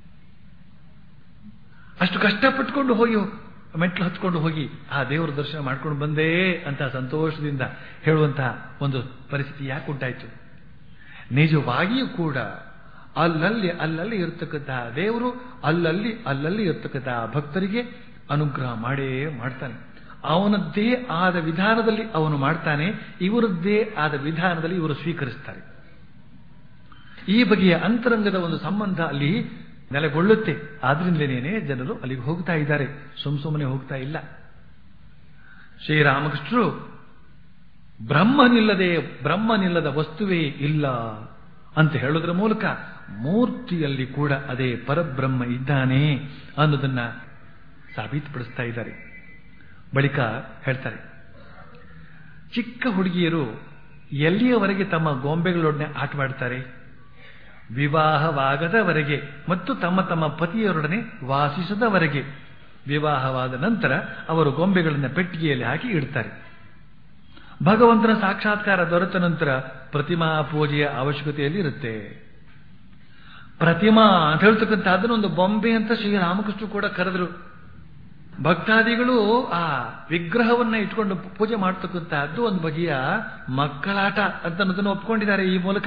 ಅಷ್ಟು ಕಷ್ಟಪಟ್ಟುಕೊಂಡು ಹೋಗಿ ಮೆಟ್ಲು ಹತ್ಕೊಂಡು ಹೋಗಿ ಆ ದೇವರ ದರ್ಶನ ಮಾಡ್ಕೊಂಡು ಬಂದೇ ಅಂತ ಸಂತೋಷದಿಂದ ಹೇಳುವಂತಹ ಒಂದು ಪರಿಸ್ಥಿತಿ ಯಾಕೆ ಉಂಟಾಯಿತು ನಿಜವಾಗಿಯೂ ಕೂಡ ಅಲ್ಲಲ್ಲಿ ಅಲ್ಲಲ್ಲಿ ಇರತಕ್ಕಂತಹ ದೇವರು ಅಲ್ಲಲ್ಲಿ ಅಲ್ಲಲ್ಲಿ ಇರತಕ್ಕಂತಹ ಭಕ್ತರಿಗೆ ಅನುಗ್ರಹ ಮಾಡೇ ಮಾಡ್ತಾನೆ ಅವನದ್ದೇ ಆದ ವಿಧಾನದಲ್ಲಿ ಅವನು ಮಾಡ್ತಾನೆ ಇವರದ್ದೇ ಆದ ವಿಧಾನದಲ್ಲಿ ಇವರು ಸ್ವೀಕರಿಸ್ತಾರೆ ಈ ಬಗೆಯ ಅಂತರಂಗದ ಒಂದು ಸಂಬಂಧ ಅಲ್ಲಿ ನೆಲೆಗೊಳ್ಳುತ್ತೆ ಆದ್ರಿಂದಲೇನೆ ಜನರು ಅಲ್ಲಿಗೆ ಹೋಗ್ತಾ ಇದ್ದಾರೆ ಸುಮ್ ಸುಮ್ಮನೆ ಹೋಗ್ತಾ ಇಲ್ಲ ಶ್ರೀರಾಮಕೃಷ್ಣರು ಬ್ರಹ್ಮನಿಲ್ಲದೆ ಬ್ರಹ್ಮನಿಲ್ಲದ ವಸ್ತುವೇ ಇಲ್ಲ ಅಂತ ಹೇಳೋದ್ರ ಮೂಲಕ ಮೂರ್ತಿಯಲ್ಲಿ ಕೂಡ ಅದೇ ಪರಬ್ರಹ್ಮ ಇದ್ದಾನೆ ಅನ್ನೋದನ್ನ ಸಾಬೀತುಪಡಿಸ್ತಾ ಇದ್ದಾರೆ ಬಳಿಕ ಹೇಳ್ತಾರೆ ಚಿಕ್ಕ ಹುಡುಗಿಯರು ಎಲ್ಲಿಯವರೆಗೆ ತಮ್ಮ ಗೊಂಬೆಗಳೊಡನೆ ಆಟವಾಡ್ತಾರೆ ವಿವಾಹವಾಗದವರೆಗೆ ಮತ್ತು ತಮ್ಮ ತಮ್ಮ ಪತಿಯರೊಡನೆ ವಾಸಿಸದವರೆಗೆ ವಿವಾಹವಾದ ನಂತರ ಅವರು ಗೊಂಬೆಗಳನ್ನು ಪೆಟ್ಟಿಗೆಯಲ್ಲಿ ಹಾಕಿ ಇಡ್ತಾರೆ ಭಗವಂತನ ಸಾಕ್ಷಾತ್ಕಾರ ದೊರೆತ ನಂತರ ಪ್ರತಿಮಾ ಪೂಜೆಯ ಅವಶ್ಯಕತೆಯಲ್ಲಿ ಇರುತ್ತೆ ಪ್ರತಿಮಾ ಅಂತ ಹೇಳ್ತಕ್ಕಂಥ ಅದನ್ನೊಂದು ಬೊಂಬೆ ಅಂತ ಶ್ರೀರಾಮಕೃಷ್ಣ ಕೂಡ ಕರೆದರು ಭಕ್ತಾದಿಗಳು ಆ ವಿಗ್ರಹವನ್ನ ಇಟ್ಕೊಂಡು ಪೂಜೆ ಮಾಡ್ತಕ್ಕಂಥದ್ದು ಒಂದು ಬಗೆಯ ಮಕ್ಕಳಾಟ ಅಂತ ಅನ್ನೋದನ್ನು ಒಪ್ಕೊಂಡಿದ್ದಾರೆ ಈ ಮೂಲಕ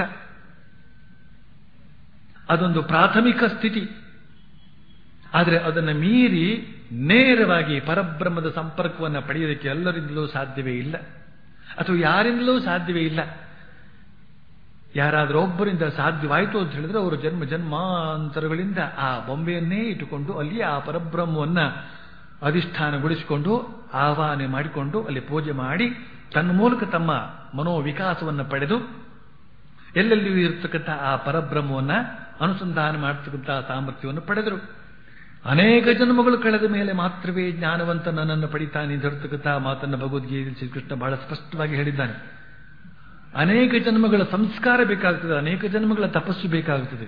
ಅದೊಂದು ಪ್ರಾಥಮಿಕ ಸ್ಥಿತಿ ಆದರೆ ಅದನ್ನು ಮೀರಿ ನೇರವಾಗಿ ಪರಬ್ರಹ್ಮದ ಸಂಪರ್ಕವನ್ನು ಪಡೆಯೋದಕ್ಕೆ ಎಲ್ಲರಿಂದಲೂ ಸಾಧ್ಯವೇ ಇಲ್ಲ ಅಥವಾ ಯಾರಿಂದಲೂ ಸಾಧ್ಯವೇ ಇಲ್ಲ ಯಾರಾದರೂ ಒಬ್ಬರಿಂದ ಸಾಧ್ಯವಾಯಿತು ಅಂತ ಹೇಳಿದ್ರೆ ಅವರು ಜನ್ಮ ಜನ್ಮಾಂತರಗಳಿಂದ ಆ ಬೊಂಬೆಯನ್ನೇ ಇಟ್ಟುಕೊಂಡು ಅಲ್ಲಿ ಆ ಪರಬ್ರಹ್ಮವನ್ನ ಅಧಿಷ್ಠಾನಗೊಳಿಸಿಕೊಂಡು ಆವಾಹನೆ ಮಾಡಿಕೊಂಡು ಅಲ್ಲಿ ಪೂಜೆ ಮಾಡಿ ತನ್ನ ಮೂಲಕ ತಮ್ಮ ಮನೋವಿಕಾಸವನ್ನು ಪಡೆದು ಎಲ್ಲೆಲ್ಲಿಯೂ ಇರತಕ್ಕಂಥ ಆ ಪರಬ್ರಹ್ಮವನ್ನ ಅನುಸಂಧಾನ ಮಾಡತಕ್ಕಂತಹ ಸಾಮರ್ಥ್ಯವನ್ನು ಪಡೆದರು ಅನೇಕ ಜನ್ಮಗಳು ಕಳೆದ ಮೇಲೆ ಮಾತ್ರವೇ ಜ್ಞಾನವಂತ ನನ್ನನ್ನು ಪಡಿತಾನೆ ಅಂತ ಹೇಳ್ತಕ್ಕಂತಹ ಮಾತನ್ನು ಭಗವದ್ಗೀತೆ ಶ್ರೀಕೃಷ್ಣ ಬಹಳ ಸ್ಪಷ್ಟವಾಗಿ ಹೇಳಿದ್ದಾನೆ ಅನೇಕ ಜನ್ಮಗಳ ಸಂಸ್ಕಾರ ಬೇಕಾಗ್ತದೆ ಅನೇಕ ಜನ್ಮಗಳ ತಪಸ್ಸು ಬೇಕಾಗುತ್ತದೆ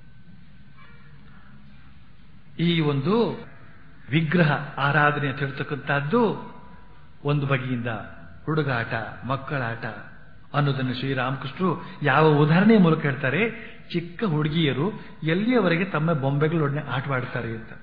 ಈ ಒಂದು ವಿಗ್ರಹ ಆರಾಧನೆ ಅಂತ ಹೇಳ್ತಕ್ಕಂಥದ್ದು ಒಂದು ಬಗೆಯಿಂದ ಹುಡುಗಾಟ ಮಕ್ಕಳಾಟ ಅನ್ನೋದನ್ನು ಶ್ರೀರಾಮಕೃಷ್ಣರು ಯಾವ ಉದಾಹರಣೆಯ ಮೂಲಕ ಹೇಳ್ತಾರೆ ಚಿಕ್ಕ ಹುಡುಗಿಯರು ಎಲ್ಲಿಯವರೆಗೆ ತಮ್ಮ ಬೊಂಬೆಗಳೊಡನೆ ಆಟವಾಡ್ತಾರೆ ಅಂತ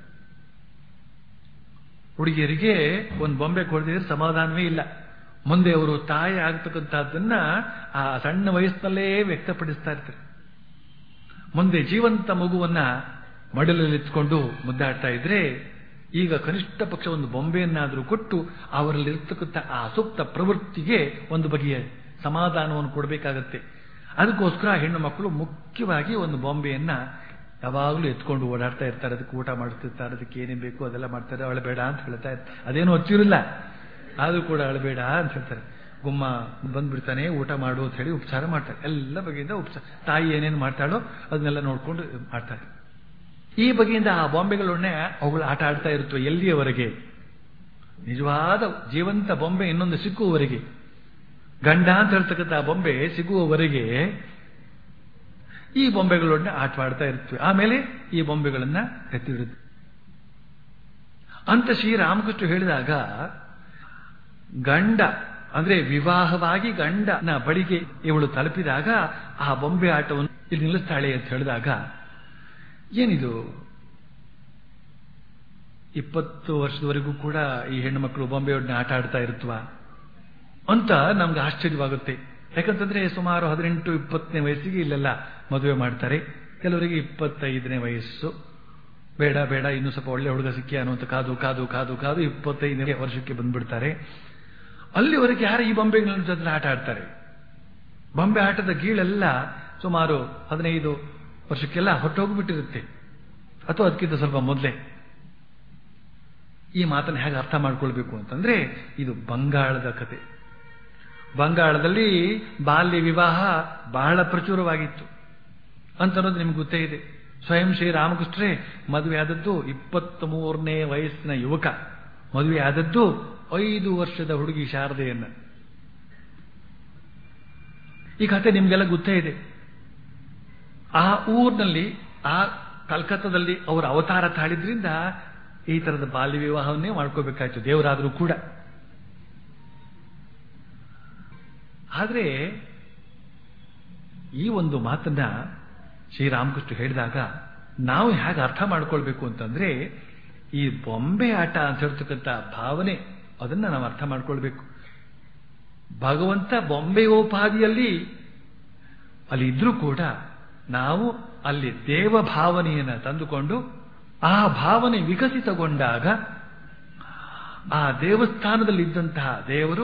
ಹುಡುಗಿಯರಿಗೆ ಒಂದು ಬೊಂಬೆ ಕೊಡದಿದ್ರೆ ಸಮಾಧಾನವೇ ಇಲ್ಲ ಮುಂದೆ ಅವರು ತಾಯಿ ಆಗ್ತಕ್ಕಂಥದ್ದನ್ನ ಆ ಸಣ್ಣ ವಯಸ್ಸಿನಲ್ಲೇ ವ್ಯಕ್ತಪಡಿಸ್ತಾ ಇರ್ತಾರೆ ಮುಂದೆ ಜೀವಂತ ಮಗುವನ್ನ ಮಡಲಲ್ಲಿತ್ಕೊಂಡು ಮುದ್ದಾಡ್ತಾ ಇದ್ರೆ ಈಗ ಕನಿಷ್ಠ ಪಕ್ಷ ಒಂದು ಬೊಂಬೆಯನ್ನಾದರೂ ಕೊಟ್ಟು ಅವರಲ್ಲಿರ್ತಕ್ಕಂಥ ಆ ಸೂಕ್ತ ಪ್ರವೃತ್ತಿಗೆ ಒಂದು ಬಗೆಯ ಸಮಾಧಾನವನ್ನು ಕೊಡಬೇಕಾಗತ್ತೆ ಅದಕ್ಕೋಸ್ಕರ ಹೆಣ್ಣು ಮಕ್ಕಳು ಮುಖ್ಯವಾಗಿ ಒಂದು ಬೊಂಬೆಯನ್ನ ಯಾವಾಗಲೂ ಎತ್ಕೊಂಡು ಓಡಾಡ್ತಾ ಇರ್ತಾರೆ ಅದಕ್ಕೆ ಊಟ ಮಾಡ್ತಿರ್ತಾರೆ ಅದಕ್ಕೆ ಏನೇನು ಬೇಕು ಅದೆಲ್ಲ ಮಾಡ್ತಾರೆ ಅಳಬೇಡ ಅಂತ ಹೇಳ್ತಾ ಇರ್ತಾರೆ ಅದೇನು ಹೊತ್ತಿರಲಿಲ್ಲ ಆದ್ರೂ ಕೂಡ ಅಳಬೇಡ ಅಂತ ಹೇಳ್ತಾರೆ ಗುಮ್ಮ ಬಂದ್ಬಿಡ್ತಾನೆ ಊಟ ಮಾಡು ಅಂತ ಹೇಳಿ ಉಪಚಾರ ಮಾಡ್ತಾರೆ ಎಲ್ಲ ಬಗೆಯಿಂದ ಉಪಚಾರ ತಾಯಿ ಏನೇನು ಮಾಡ್ತಾಳೋ ಅದನ್ನೆಲ್ಲ ನೋಡ್ಕೊಂಡು ಮಾಡ್ತಾರೆ ಈ ಬಗೆಯಿಂದ ಆ ಬಾಂಬೆಗಳೊಡನೆ ಅವುಗಳು ಆಟ ಆಡ್ತಾ ಇರುತ್ತವೆ ಎಲ್ಲಿಯವರೆಗೆ ನಿಜವಾದ ಜೀವಂತ ಬೊಂಬೆ ಇನ್ನೊಂದು ಸಿಕ್ಕುವವರೆಗೆ ಗಂಡ ಅಂತ ಹೇಳ್ತಕ್ಕಂಥ ಆ ಬೊಂಬೆ ಸಿಗುವವರೆಗೆ ಈ ಬೊಂಬೆಗಳೊಡನೆ ಆಟವಾಡ್ತಾ ಇರ್ತವೆ ಆಮೇಲೆ ಈ ಬೊಂಬೆಗಳನ್ನ ಎತ್ತಿಡುತ್ತೆ ಅಂತ ಶ್ರೀರಾಮಕೃಷ್ಣ ಹೇಳಿದಾಗ ಗಂಡ ಅಂದ್ರೆ ವಿವಾಹವಾಗಿ ಗಂಡನ ಬಳಿಗೆ ಇವಳು ತಲುಪಿದಾಗ ಆ ಬೊಂಬೆ ಆಟವನ್ನು ಇಲ್ಲಿ ನಿಲ್ಲಿಸ್ತಾಳೆ ಅಂತ ಹೇಳಿದಾಗ ಏನಿದು ಇಪ್ಪತ್ತು ವರ್ಷದವರೆಗೂ ಕೂಡ ಈ ಹೆಣ್ಣು ಮಕ್ಕಳು ಬೊಂಬೆಯೊಡನೆ ಆಟ ಆಡ್ತಾ ಇರುತ್ತವ ಅಂತ ನಮ್ಗೆ ಆಶ್ಚರ್ಯವಾಗುತ್ತೆ ಯಾಕಂತಂದ್ರೆ ಸುಮಾರು ಹದಿನೆಂಟು ಇಪ್ಪತ್ತನೇ ವಯಸ್ಸಿಗೆ ಇಲ್ಲೆಲ್ಲ ಮದುವೆ ಮಾಡ್ತಾರೆ ಕೆಲವರಿಗೆ ಇಪ್ಪತ್ತೈದನೇ ವಯಸ್ಸು ಬೇಡ ಬೇಡ ಇನ್ನೂ ಸ್ವಲ್ಪ ಒಳ್ಳೆ ಹುಡುಗ ಸಿಕ್ಕಿ ಅನ್ನುವಂಥ ಕಾದು ಕಾದು ಕಾದು ಕಾದು ಇಪ್ಪತ್ತೈದನೇ ವರ್ಷಕ್ಕೆ ಬಂದ್ಬಿಡ್ತಾರೆ ಅಲ್ಲಿವರೆಗೆ ಯಾರು ಈ ಬೊಂಬೆಗಳ ಜೊತೆ ಆಟ ಆಡ್ತಾರೆ ಬೊಂಬೆ ಆಟದ ಗೀಳೆಲ್ಲ ಸುಮಾರು ಹದಿನೈದು ವರ್ಷಕ್ಕೆಲ್ಲ ಹೊಟ್ಟೋಗ್ಬಿಟ್ಟಿರುತ್ತೆ ಅಥವಾ ಅದಕ್ಕಿಂತ ಸ್ವಲ್ಪ ಮೊದಲೇ ಈ ಮಾತನ್ನು ಹೇಗೆ ಅರ್ಥ ಮಾಡ್ಕೊಳ್ಬೇಕು ಅಂತಂದ್ರೆ ಇದು ಬಂಗಾಳದ ಕತೆ ಬಂಗಾಳದಲ್ಲಿ ಬಾಲ್ಯ ವಿವಾಹ ಬಹಳ ಪ್ರಚುರವಾಗಿತ್ತು ಅಂತ ಅನ್ನೋದು ನಿಮ್ಗೆ ಗೊತ್ತೇ ಇದೆ ಸ್ವಯಂ ಶ್ರೀ ರಾಮಕೃಷ್ಣರೇ ಮದುವೆ ಆದದ್ದು ಇಪ್ಪತ್ತ್ ಮೂರನೇ ವಯಸ್ಸಿನ ಯುವಕ ಮದುವೆ ಆದದ್ದು ಐದು ವರ್ಷದ ಹುಡುಗಿ ಶಾರದೆಯನ್ನ ಈ ಕಥೆ ನಿಮ್ಗೆಲ್ಲ ಗೊತ್ತೇ ಇದೆ ಆ ಊರಿನಲ್ಲಿ ಆ ಕಲ್ಕತ್ತಾದಲ್ಲಿ ಅವರ ಅವತಾರ ತಾಳಿದ್ರಿಂದ ಈ ತರದ ಬಾಲ್ಯ ವಿವಾಹವನ್ನೇ ಮಾಡ್ಕೋಬೇಕಾಯ್ತು ದೇವರಾದರೂ ಕೂಡ ಆದರೆ ಈ ಒಂದು ಮಾತನ್ನ ಶ್ರೀರಾಮಕೃಷ್ಣ ಹೇಳಿದಾಗ ನಾವು ಹೇಗೆ ಅರ್ಥ ಮಾಡ್ಕೊಳ್ಬೇಕು ಅಂತಂದ್ರೆ ಈ ಬೊಂಬೆ ಆಟ ಅಂತ ಹೇಳ್ತಕ್ಕಂಥ ಭಾವನೆ ಅದನ್ನ ನಾವು ಅರ್ಥ ಮಾಡ್ಕೊಳ್ಬೇಕು ಭಗವಂತ ಬೊಂಬೆಯೋಪಾದಿಯಲ್ಲಿ ಅಲ್ಲಿ ಇದ್ರೂ ಕೂಡ ನಾವು ಅಲ್ಲಿ ದೇವ ಭಾವನೆಯನ್ನು ತಂದುಕೊಂಡು ಆ ಭಾವನೆ ವಿಕಸಿತಗೊಂಡಾಗ ಆ ದೇವಸ್ಥಾನದಲ್ಲಿ ಇದ್ದಂತಹ ದೇವರು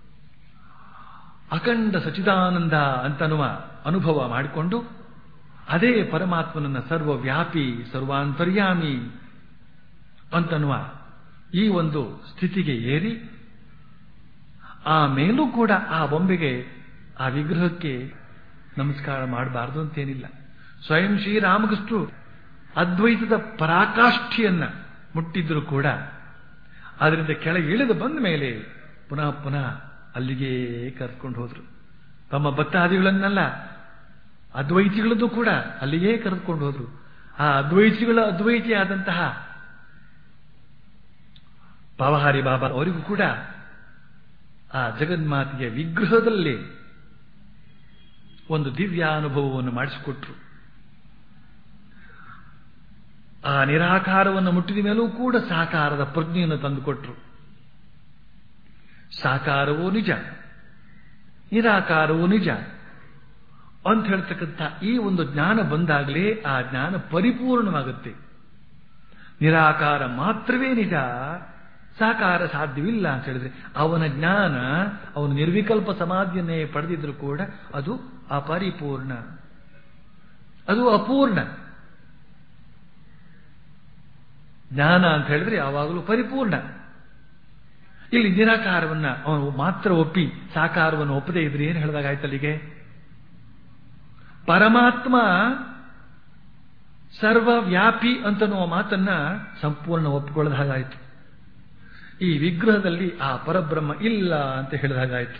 ಅಖಂಡ ಸಚಿದಾನಂದ ಅಂತನ್ನುವ ಅನುಭವ ಮಾಡಿಕೊಂಡು ಅದೇ ಪರಮಾತ್ಮನನ್ನ ಸರ್ವವ್ಯಾಪಿ ಸರ್ವಾಂತರ್ಯಾಮಿ ಅಂತನ್ನುವ ಈ ಒಂದು ಸ್ಥಿತಿಗೆ ಏರಿ ಆ ಮೇಲೂ ಕೂಡ ಆ ಬೊಂಬೆಗೆ ಆ ವಿಗ್ರಹಕ್ಕೆ ನಮಸ್ಕಾರ ಮಾಡಬಾರದು ಅಂತೇನಿಲ್ಲ ಸ್ವಯಂ ಶ್ರೀರಾಮಕೃಷ್ಣರು ಅದ್ವೈತದ ಪರಾಕಾಷ್ಠಿಯನ್ನ ಮುಟ್ಟಿದ್ರು ಕೂಡ ಅದರಿಂದ ಕೆಳಗೆ ಇಳಿದು ಬಂದ ಮೇಲೆ ಪುನಃ ಪುನಃ ಅಲ್ಲಿಗೆ ಕರೆದುಕೊಂಡು ಹೋದ್ರು ತಮ್ಮ ಭಕ್ತಾದಿಗಳನ್ನೆಲ್ಲ ಅದ್ವೈತಿಗಳದ್ದು ಕೂಡ ಅಲ್ಲಿಗೆ ಕರೆದುಕೊಂಡು ಹೋದ್ರು ಆ ಅದ್ವೈತಿಗಳ ಅದ್ವೈತಿ ಆದಂತಹ ಪಾವಹಾರಿ ಬಾಬಾ ಅವರಿಗೂ ಕೂಡ ಆ ಜಗನ್ಮಾತೆಯ ವಿಗ್ರಹದಲ್ಲಿ ಒಂದು ದಿವ್ಯ ಅನುಭವವನ್ನು ಮಾಡಿಸಿಕೊಟ್ರು ಆ ನಿರಾಕಾರವನ್ನು ಮುಟ್ಟಿದ ಮೇಲೂ ಕೂಡ ಸಾಕಾರದ ಪ್ರಜ್ಞೆಯನ್ನು ತಂದುಕೊಟ್ರು ಸಾಕಾರವೂ ನಿಜ ನಿರಾಕಾರವೂ ನಿಜ ಅಂತ ಹೇಳ್ತಕ್ಕಂಥ ಈ ಒಂದು ಜ್ಞಾನ ಬಂದಾಗಲೇ ಆ ಜ್ಞಾನ ಪರಿಪೂರ್ಣವಾಗುತ್ತೆ ನಿರಾಕಾರ ಮಾತ್ರವೇ ನಿಜ ಸಾಕಾರ ಸಾಧ್ಯವಿಲ್ಲ ಅಂತ ಹೇಳಿದ್ರೆ ಅವನ ಜ್ಞಾನ ಅವನು ನಿರ್ವಿಕಲ್ಪ ಸಮಾಧಿಯನ್ನೇ ಪಡೆದಿದ್ರು ಕೂಡ ಅದು ಅಪರಿಪೂರ್ಣ ಅದು ಅಪೂರ್ಣ ಜ್ಞಾನ ಅಂತ ಹೇಳಿದ್ರೆ ಯಾವಾಗಲೂ ಪರಿಪೂರ್ಣ ಇಲ್ಲಿ ನಿರಾಕಾರವನ್ನ ಅವನು ಮಾತ್ರ ಒಪ್ಪಿ ಸಾಕಾರವನ್ನು ಒಪ್ಪದೇ ಇದ್ರೆ ಏನು ಹೇಳಿದಾಗ ಆಯ್ತಲ್ಲಿಗೆ ಪರಮಾತ್ಮ ಸರ್ವವ್ಯಾಪಿ ಅಂತನ್ನುವ ಮಾತನ್ನ ಸಂಪೂರ್ಣ ಒಪ್ಪಿಕೊಳ್ಳದ ಹಾಗಾಯಿತು ಈ ವಿಗ್ರಹದಲ್ಲಿ ಆ ಪರಬ್ರಹ್ಮ ಇಲ್ಲ ಅಂತ ಹೇಳಿದ ಹಾಗಾಯಿತು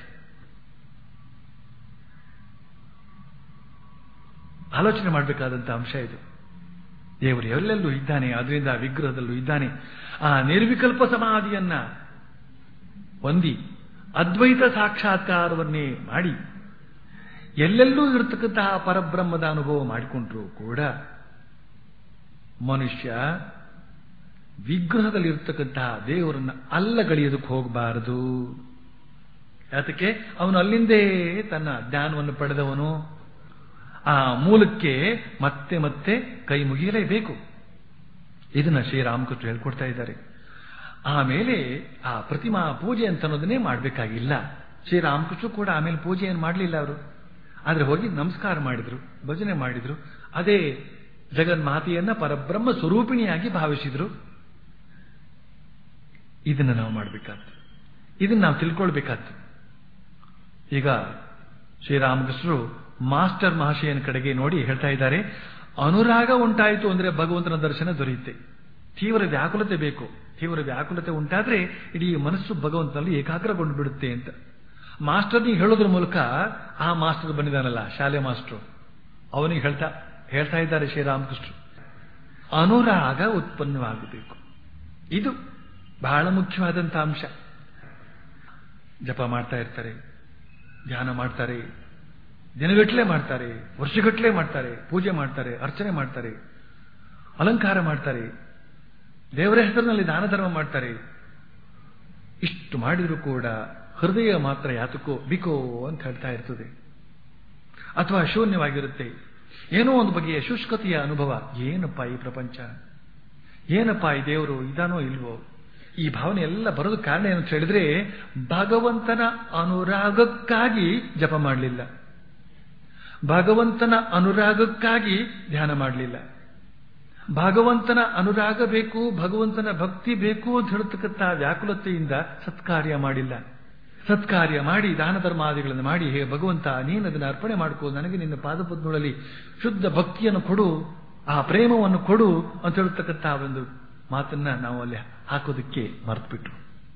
ಆಲೋಚನೆ ಮಾಡಬೇಕಾದಂತ ಅಂಶ ಇದು ದೇವರು ಎಲ್ಲೆಲ್ಲೂ ಇದ್ದಾನೆ ಅದರಿಂದ ಆ ವಿಗ್ರಹದಲ್ಲೂ ಇದ್ದಾನೆ ಆ ನಿರ್ವಿಕಲ್ಪ ಸಮಾಧಿಯನ್ನ ಹೊಂದಿ ಅದ್ವೈತ ಸಾಕ್ಷಾತ್ಕಾರವನ್ನೇ ಮಾಡಿ ಎಲ್ಲೆಲ್ಲೂ ಇರತಕ್ಕಂತಹ ಪರಬ್ರಹ್ಮದ ಅನುಭವ ಮಾಡಿಕೊಂಡ್ರು ಕೂಡ ಮನುಷ್ಯ ವಿಗ್ರಹದಲ್ಲಿರ್ತಕ್ಕಂತಹ ದೇವರನ್ನ ಅಲ್ಲಗಳೆಯೋದಕ್ಕೆ ಹೋಗಬಾರದು ಯಾತಕ್ಕೆ ಅವನು ಅಲ್ಲಿಂದೇ ತನ್ನ ಜ್ಞಾನವನ್ನು ಪಡೆದವನು ಆ ಮೂಲಕ್ಕೆ ಮತ್ತೆ ಮತ್ತೆ ಕೈ ಮುಗಿಯಲೇಬೇಕು ಇದನ್ನ ಶ್ರೀರಾಮಕೃಷ್ಣ ಹೇಳ್ಕೊಡ್ತಾ ಇದ್ದಾರೆ ಆಮೇಲೆ ಆ ಪ್ರತಿಮಾ ಪೂಜೆ ಅಂತ ಅನ್ನೋದನ್ನೇ ಮಾಡಬೇಕಾಗಿಲ್ಲ ಶ್ರೀರಾಮಕೃಷ್ಣ ಕೂಡ ಆಮೇಲೆ ಪೂಜೆ ಏನು ಮಾಡಲಿಲ್ಲ ಅವರು ಆದ್ರೆ ಹೋಗಿ ನಮಸ್ಕಾರ ಮಾಡಿದ್ರು ಭಜನೆ ಮಾಡಿದ್ರು ಅದೇ ಜಗನ್ಮಾತೆಯನ್ನ ಪರಬ್ರಹ್ಮ ಸ್ವರೂಪಿಣಿಯಾಗಿ ಭಾವಿಸಿದ್ರು ಇದನ್ನ ನಾವು ಮಾಡಬೇಕಾದ್ದು ಇದನ್ನ ನಾವು ತಿಳ್ಕೊಳ್ಬೇಕಾದ್ದು ಈಗ ಶ್ರೀರಾಮಕೃಷ್ಣರು ಮಾಸ್ಟರ್ ಮಹಾಶಯನ ಕಡೆಗೆ ನೋಡಿ ಹೇಳ್ತಾ ಇದ್ದಾರೆ ಅನುರಾಗ ಉಂಟಾಯಿತು ಅಂದ್ರೆ ಭಗವಂತನ ದರ್ಶನ ದೊರೆಯುತ್ತೆ ತೀವ್ರ ವ್ಯಾಕುಲತೆ ಬೇಕು ತೀವ್ರ ವ್ಯಾಕುಲತೆ ಉಂಟಾದ್ರೆ ಇಡೀ ಮನಸ್ಸು ಭಗವಂತನಲ್ಲಿ ಏಕಾಗ್ರಗೊಂಡು ಬಿಡುತ್ತೆ ಅಂತ ಮಾಸ್ಟರ್ ನೀವು ಹೇಳೋದ್ರ ಮೂಲಕ ಆ ಮಾಸ್ಟರ್ ಬಂದಿದ್ದಾನಲ್ಲ ಶಾಲೆ ಮಾಸ್ಟರ್ ಅವನಿಗೆ ಹೇಳ್ತಾ ಹೇಳ್ತಾ ಇದ್ದಾರೆ ಶ್ರೀರಾಮಕೃಷ್ಣ ಅನುರಾಗ ಉತ್ಪನ್ನವಾಗಬೇಕು ಇದು ಬಹಳ ಮುಖ್ಯವಾದಂತ ಅಂಶ ಜಪ ಮಾಡ್ತಾ ಇರ್ತಾರೆ ಧ್ಯಾನ ಮಾಡ್ತಾರೆ ದಿನಗಟ್ಟಲೆ ಮಾಡ್ತಾರೆ ವರ್ಷಗಟ್ಟಲೆ ಮಾಡ್ತಾರೆ ಪೂಜೆ ಮಾಡ್ತಾರೆ ಅರ್ಚನೆ ಮಾಡ್ತಾರೆ ಅಲಂಕಾರ ಮಾಡ್ತಾರೆ ದೇವರ ಹೆಸರಿನಲ್ಲಿ ದಾನ ಧರ್ಮ ಮಾಡ್ತಾರೆ ಇಷ್ಟು ಮಾಡಿದರೂ ಕೂಡ ಹೃದಯ ಮಾತ್ರ ಯಾತಕ್ಕೋ ಬಿಕೋ ಅಂತ ಹೇಳ್ತಾ ಇರ್ತದೆ ಅಥವಾ ಶೂನ್ಯವಾಗಿರುತ್ತೆ ಏನೋ ಒಂದು ಬಗೆಯ ಶುಷ್ಕತೆಯ ಅನುಭವ ಏನಪ್ಪ ಈ ಪ್ರಪಂಚ ಏನಪ್ಪ ಈ ದೇವರು ಇದಾನೋ ಇಲ್ವೋ ಈ ಭಾವನೆ ಎಲ್ಲ ಬರೋದಕ್ಕೆ ಕಾರಣ ಏನು ಅಂತ ಹೇಳಿದ್ರೆ ಭಗವಂತನ ಅನುರಾಗಕ್ಕಾಗಿ ಜಪ ಮಾಡಲಿಲ್ಲ ಭಗವಂತನ ಅನುರಾಗಕ್ಕಾಗಿ ಧ್ಯಾನ ಮಾಡಲಿಲ್ಲ ಭಗವಂತನ ಅನುರಾಗ ಬೇಕು ಭಗವಂತನ ಭಕ್ತಿ ಬೇಕು ಅಂತ ಹೇಳ್ತಕ್ಕಂಥ ವ್ಯಾಕುಲತೆಯಿಂದ ಸತ್ಕಾರ್ಯ ಮಾಡಿಲ್ಲ ಸತ್ಕಾರ್ಯ ಮಾಡಿ ದಾನ ಧರ್ಮಾದಿಗಳನ್ನು ಮಾಡಿ ಹೇ ಭಗವಂತ ನೀನು ಅದನ್ನು ಅರ್ಪಣೆ ಮಾಡ್ಕೋ ನನಗೆ ನಿನ್ನ ಪಾದಪದ್ಮಗಳಲ್ಲಿ ಶುದ್ಧ ಭಕ್ತಿಯನ್ನು ಕೊಡು ಆ ಪ್ರೇಮವನ್ನು ಕೊಡು ಅಂತ ಹೇಳ್ತಕ್ಕಂಥ ಒಂದು ಮಾತನ್ನ ನಾವು ಅಲ್ಲಿ ಹಾಕೋದಕ್ಕೆ ಮರೆತುಬಿಟ್ರು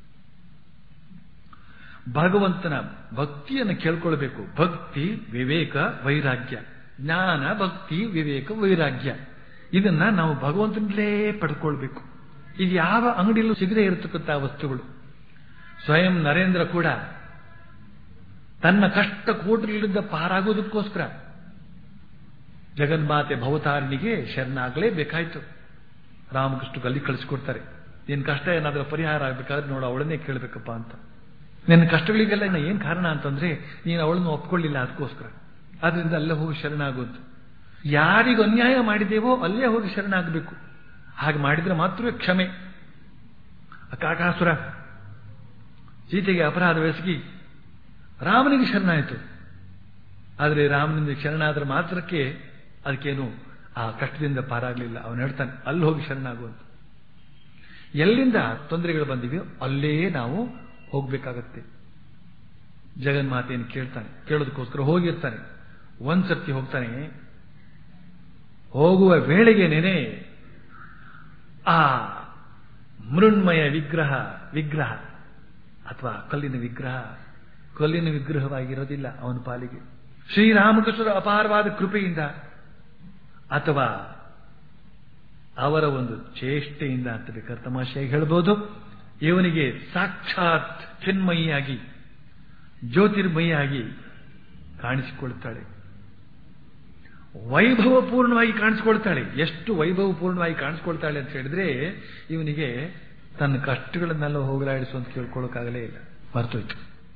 ಭಗವಂತನ ಭಕ್ತಿಯನ್ನು ಕೇಳ್ಕೊಳ್ಬೇಕು ಭಕ್ತಿ ವಿವೇಕ ವೈರಾಗ್ಯ ಜ್ಞಾನ ಭಕ್ತಿ ವಿವೇಕ ವೈರಾಗ್ಯ ಇದನ್ನ ನಾವು ಭಗವಂತನಲ್ಲೇ ಪಡ್ಕೊಳ್ಬೇಕು ಇದು ಯಾವ ಅಂಗಡಿಯಲ್ಲೂ ಸಿಗದೇ ಇರತಕ್ಕಂಥ ವಸ್ತುಗಳು ಸ್ವಯಂ ನರೇಂದ್ರ ಕೂಡ ತನ್ನ ಕಷ್ಟ ಕೋಟಗಳಿಂದ ಪಾರಾಗೋದಕ್ಕೋಸ್ಕರ ಜಗನ್ಮಾತೆ ಭವತಾರಣಿಗೆ ಶರಣಾಗಲೇಬೇಕಾಯ್ತು ರಾಮಕೃಷ್ಣ ಅಲ್ಲಿ ಕಳಿಸ್ಕೊಡ್ತಾರೆ ನಿನ್ನ ಕಷ್ಟ ಏನಾದರೂ ಪರಿಹಾರ ಆಗ್ಬೇಕಾದ್ರೆ ನೋಡು ಅವಳನ್ನೇ ಕೇಳಬೇಕಪ್ಪ ಅಂತ ನಿನ್ನ ಕಷ್ಟಗಳಿಗೆಲ್ಲ ಇನ್ನ ಏನ್ ಕಾರಣ ಅಂತಂದ್ರೆ ನೀನು ಅವಳನ್ನು ಒಪ್ಕೊಳ್ಳಿಲ್ಲ ಅದಕ್ಕೋಸ್ಕರ ಆದ್ರಿಂದ ಅಲ್ಲೇ ಹೋಗಿ ಶರಣಾಗೋದು ಯಾರಿಗೂ ಅನ್ಯಾಯ ಮಾಡಿದೇವೋ ಅಲ್ಲೇ ಹೋಗಿ ಶರಣಾಗಬೇಕು ಹಾಗೆ ಮಾಡಿದ್ರೆ ಮಾತ್ರವೇ ಕ್ಷಮೆ ಕಾಕಾಸುರ ಸೀತೆಗೆ ಅಪರಾಧವೆಸಗಿ ರಾಮನಿಗೆ ಶರಣಾಯಿತು ಆದರೆ ರಾಮನಿಂದ ಶರಣಾದ್ರ ಮಾತ್ರಕ್ಕೆ ಅದಕ್ಕೇನು ಆ ಕಷ್ಟದಿಂದ ಪಾರಾಗಲಿಲ್ಲ ಅವನು ಹೇಳ್ತಾನೆ ಅಲ್ಲಿ ಹೋಗಿ ಶರಣಾಗುವಂತ ಎಲ್ಲಿಂದ ತೊಂದರೆಗಳು ಬಂದಿವೆಯೋ ಅಲ್ಲೇ ನಾವು ಹೋಗ್ಬೇಕಾಗತ್ತೆ ಜಗನ್ಮಾತೆಯನ್ನು ಕೇಳ್ತಾನೆ ಕೇಳೋದಕ್ಕೋಸ್ಕರ ಹೋಗಿರ್ತಾನೆ ಒಂದ್ಸರ್ತಿ ಹೋಗ್ತಾನೆ ಹೋಗುವ ವೇಳೆಗೇನೇನೆ ಆ ಮೃಣ್ಮಯ ವಿಗ್ರಹ ವಿಗ್ರಹ ಅಥವಾ ಕಲ್ಲಿನ ವಿಗ್ರಹ ಕಲ್ಲಿನ ವಿಗ್ರಹವಾಗಿರೋದಿಲ್ಲ ಅವನ ಪಾಲಿಗೆ ಶ್ರೀರಾಮಕೃಷ್ಣರ ಅಪಾರವಾದ ಕೃಪೆಯಿಂದ ಅಥವಾ ಅವರ ಒಂದು ಚೇಷ್ಟೆಯಿಂದ ಅಂತ ಬೇಕಾದ್ರೆ ತಮಾಷೆಯಾಗಿ ಹೇಳ್ಬೋದು ಇವನಿಗೆ ಸಾಕ್ಷಾತ್ ಚಿನ್ಮಯಿಯಾಗಿ ಜ್ಯೋತಿರ್ಮಯಿಯಾಗಿ ಕಾಣಿಸಿಕೊಳ್ತಾಳೆ ವೈಭವಪೂರ್ಣವಾಗಿ ಕಾಣಿಸ್ಕೊಳ್ತಾಳೆ ಎಷ್ಟು ವೈಭವಪೂರ್ಣವಾಗಿ ಕಾಣಿಸ್ಕೊಳ್ತಾಳೆ ಅಂತ ಹೇಳಿದ್ರೆ ಇವನಿಗೆ ತನ್ನ ಕಷ್ಟಗಳನ್ನೆಲ್ಲ ಹೋಗಲಾಡಿಸು ಅಂತ ಕೇಳ್ಕೊಳ್ಳೋಕ್ಕಾಗಲೇ ಇಲ್ಲ ಮರ್ತೋಯ್ತು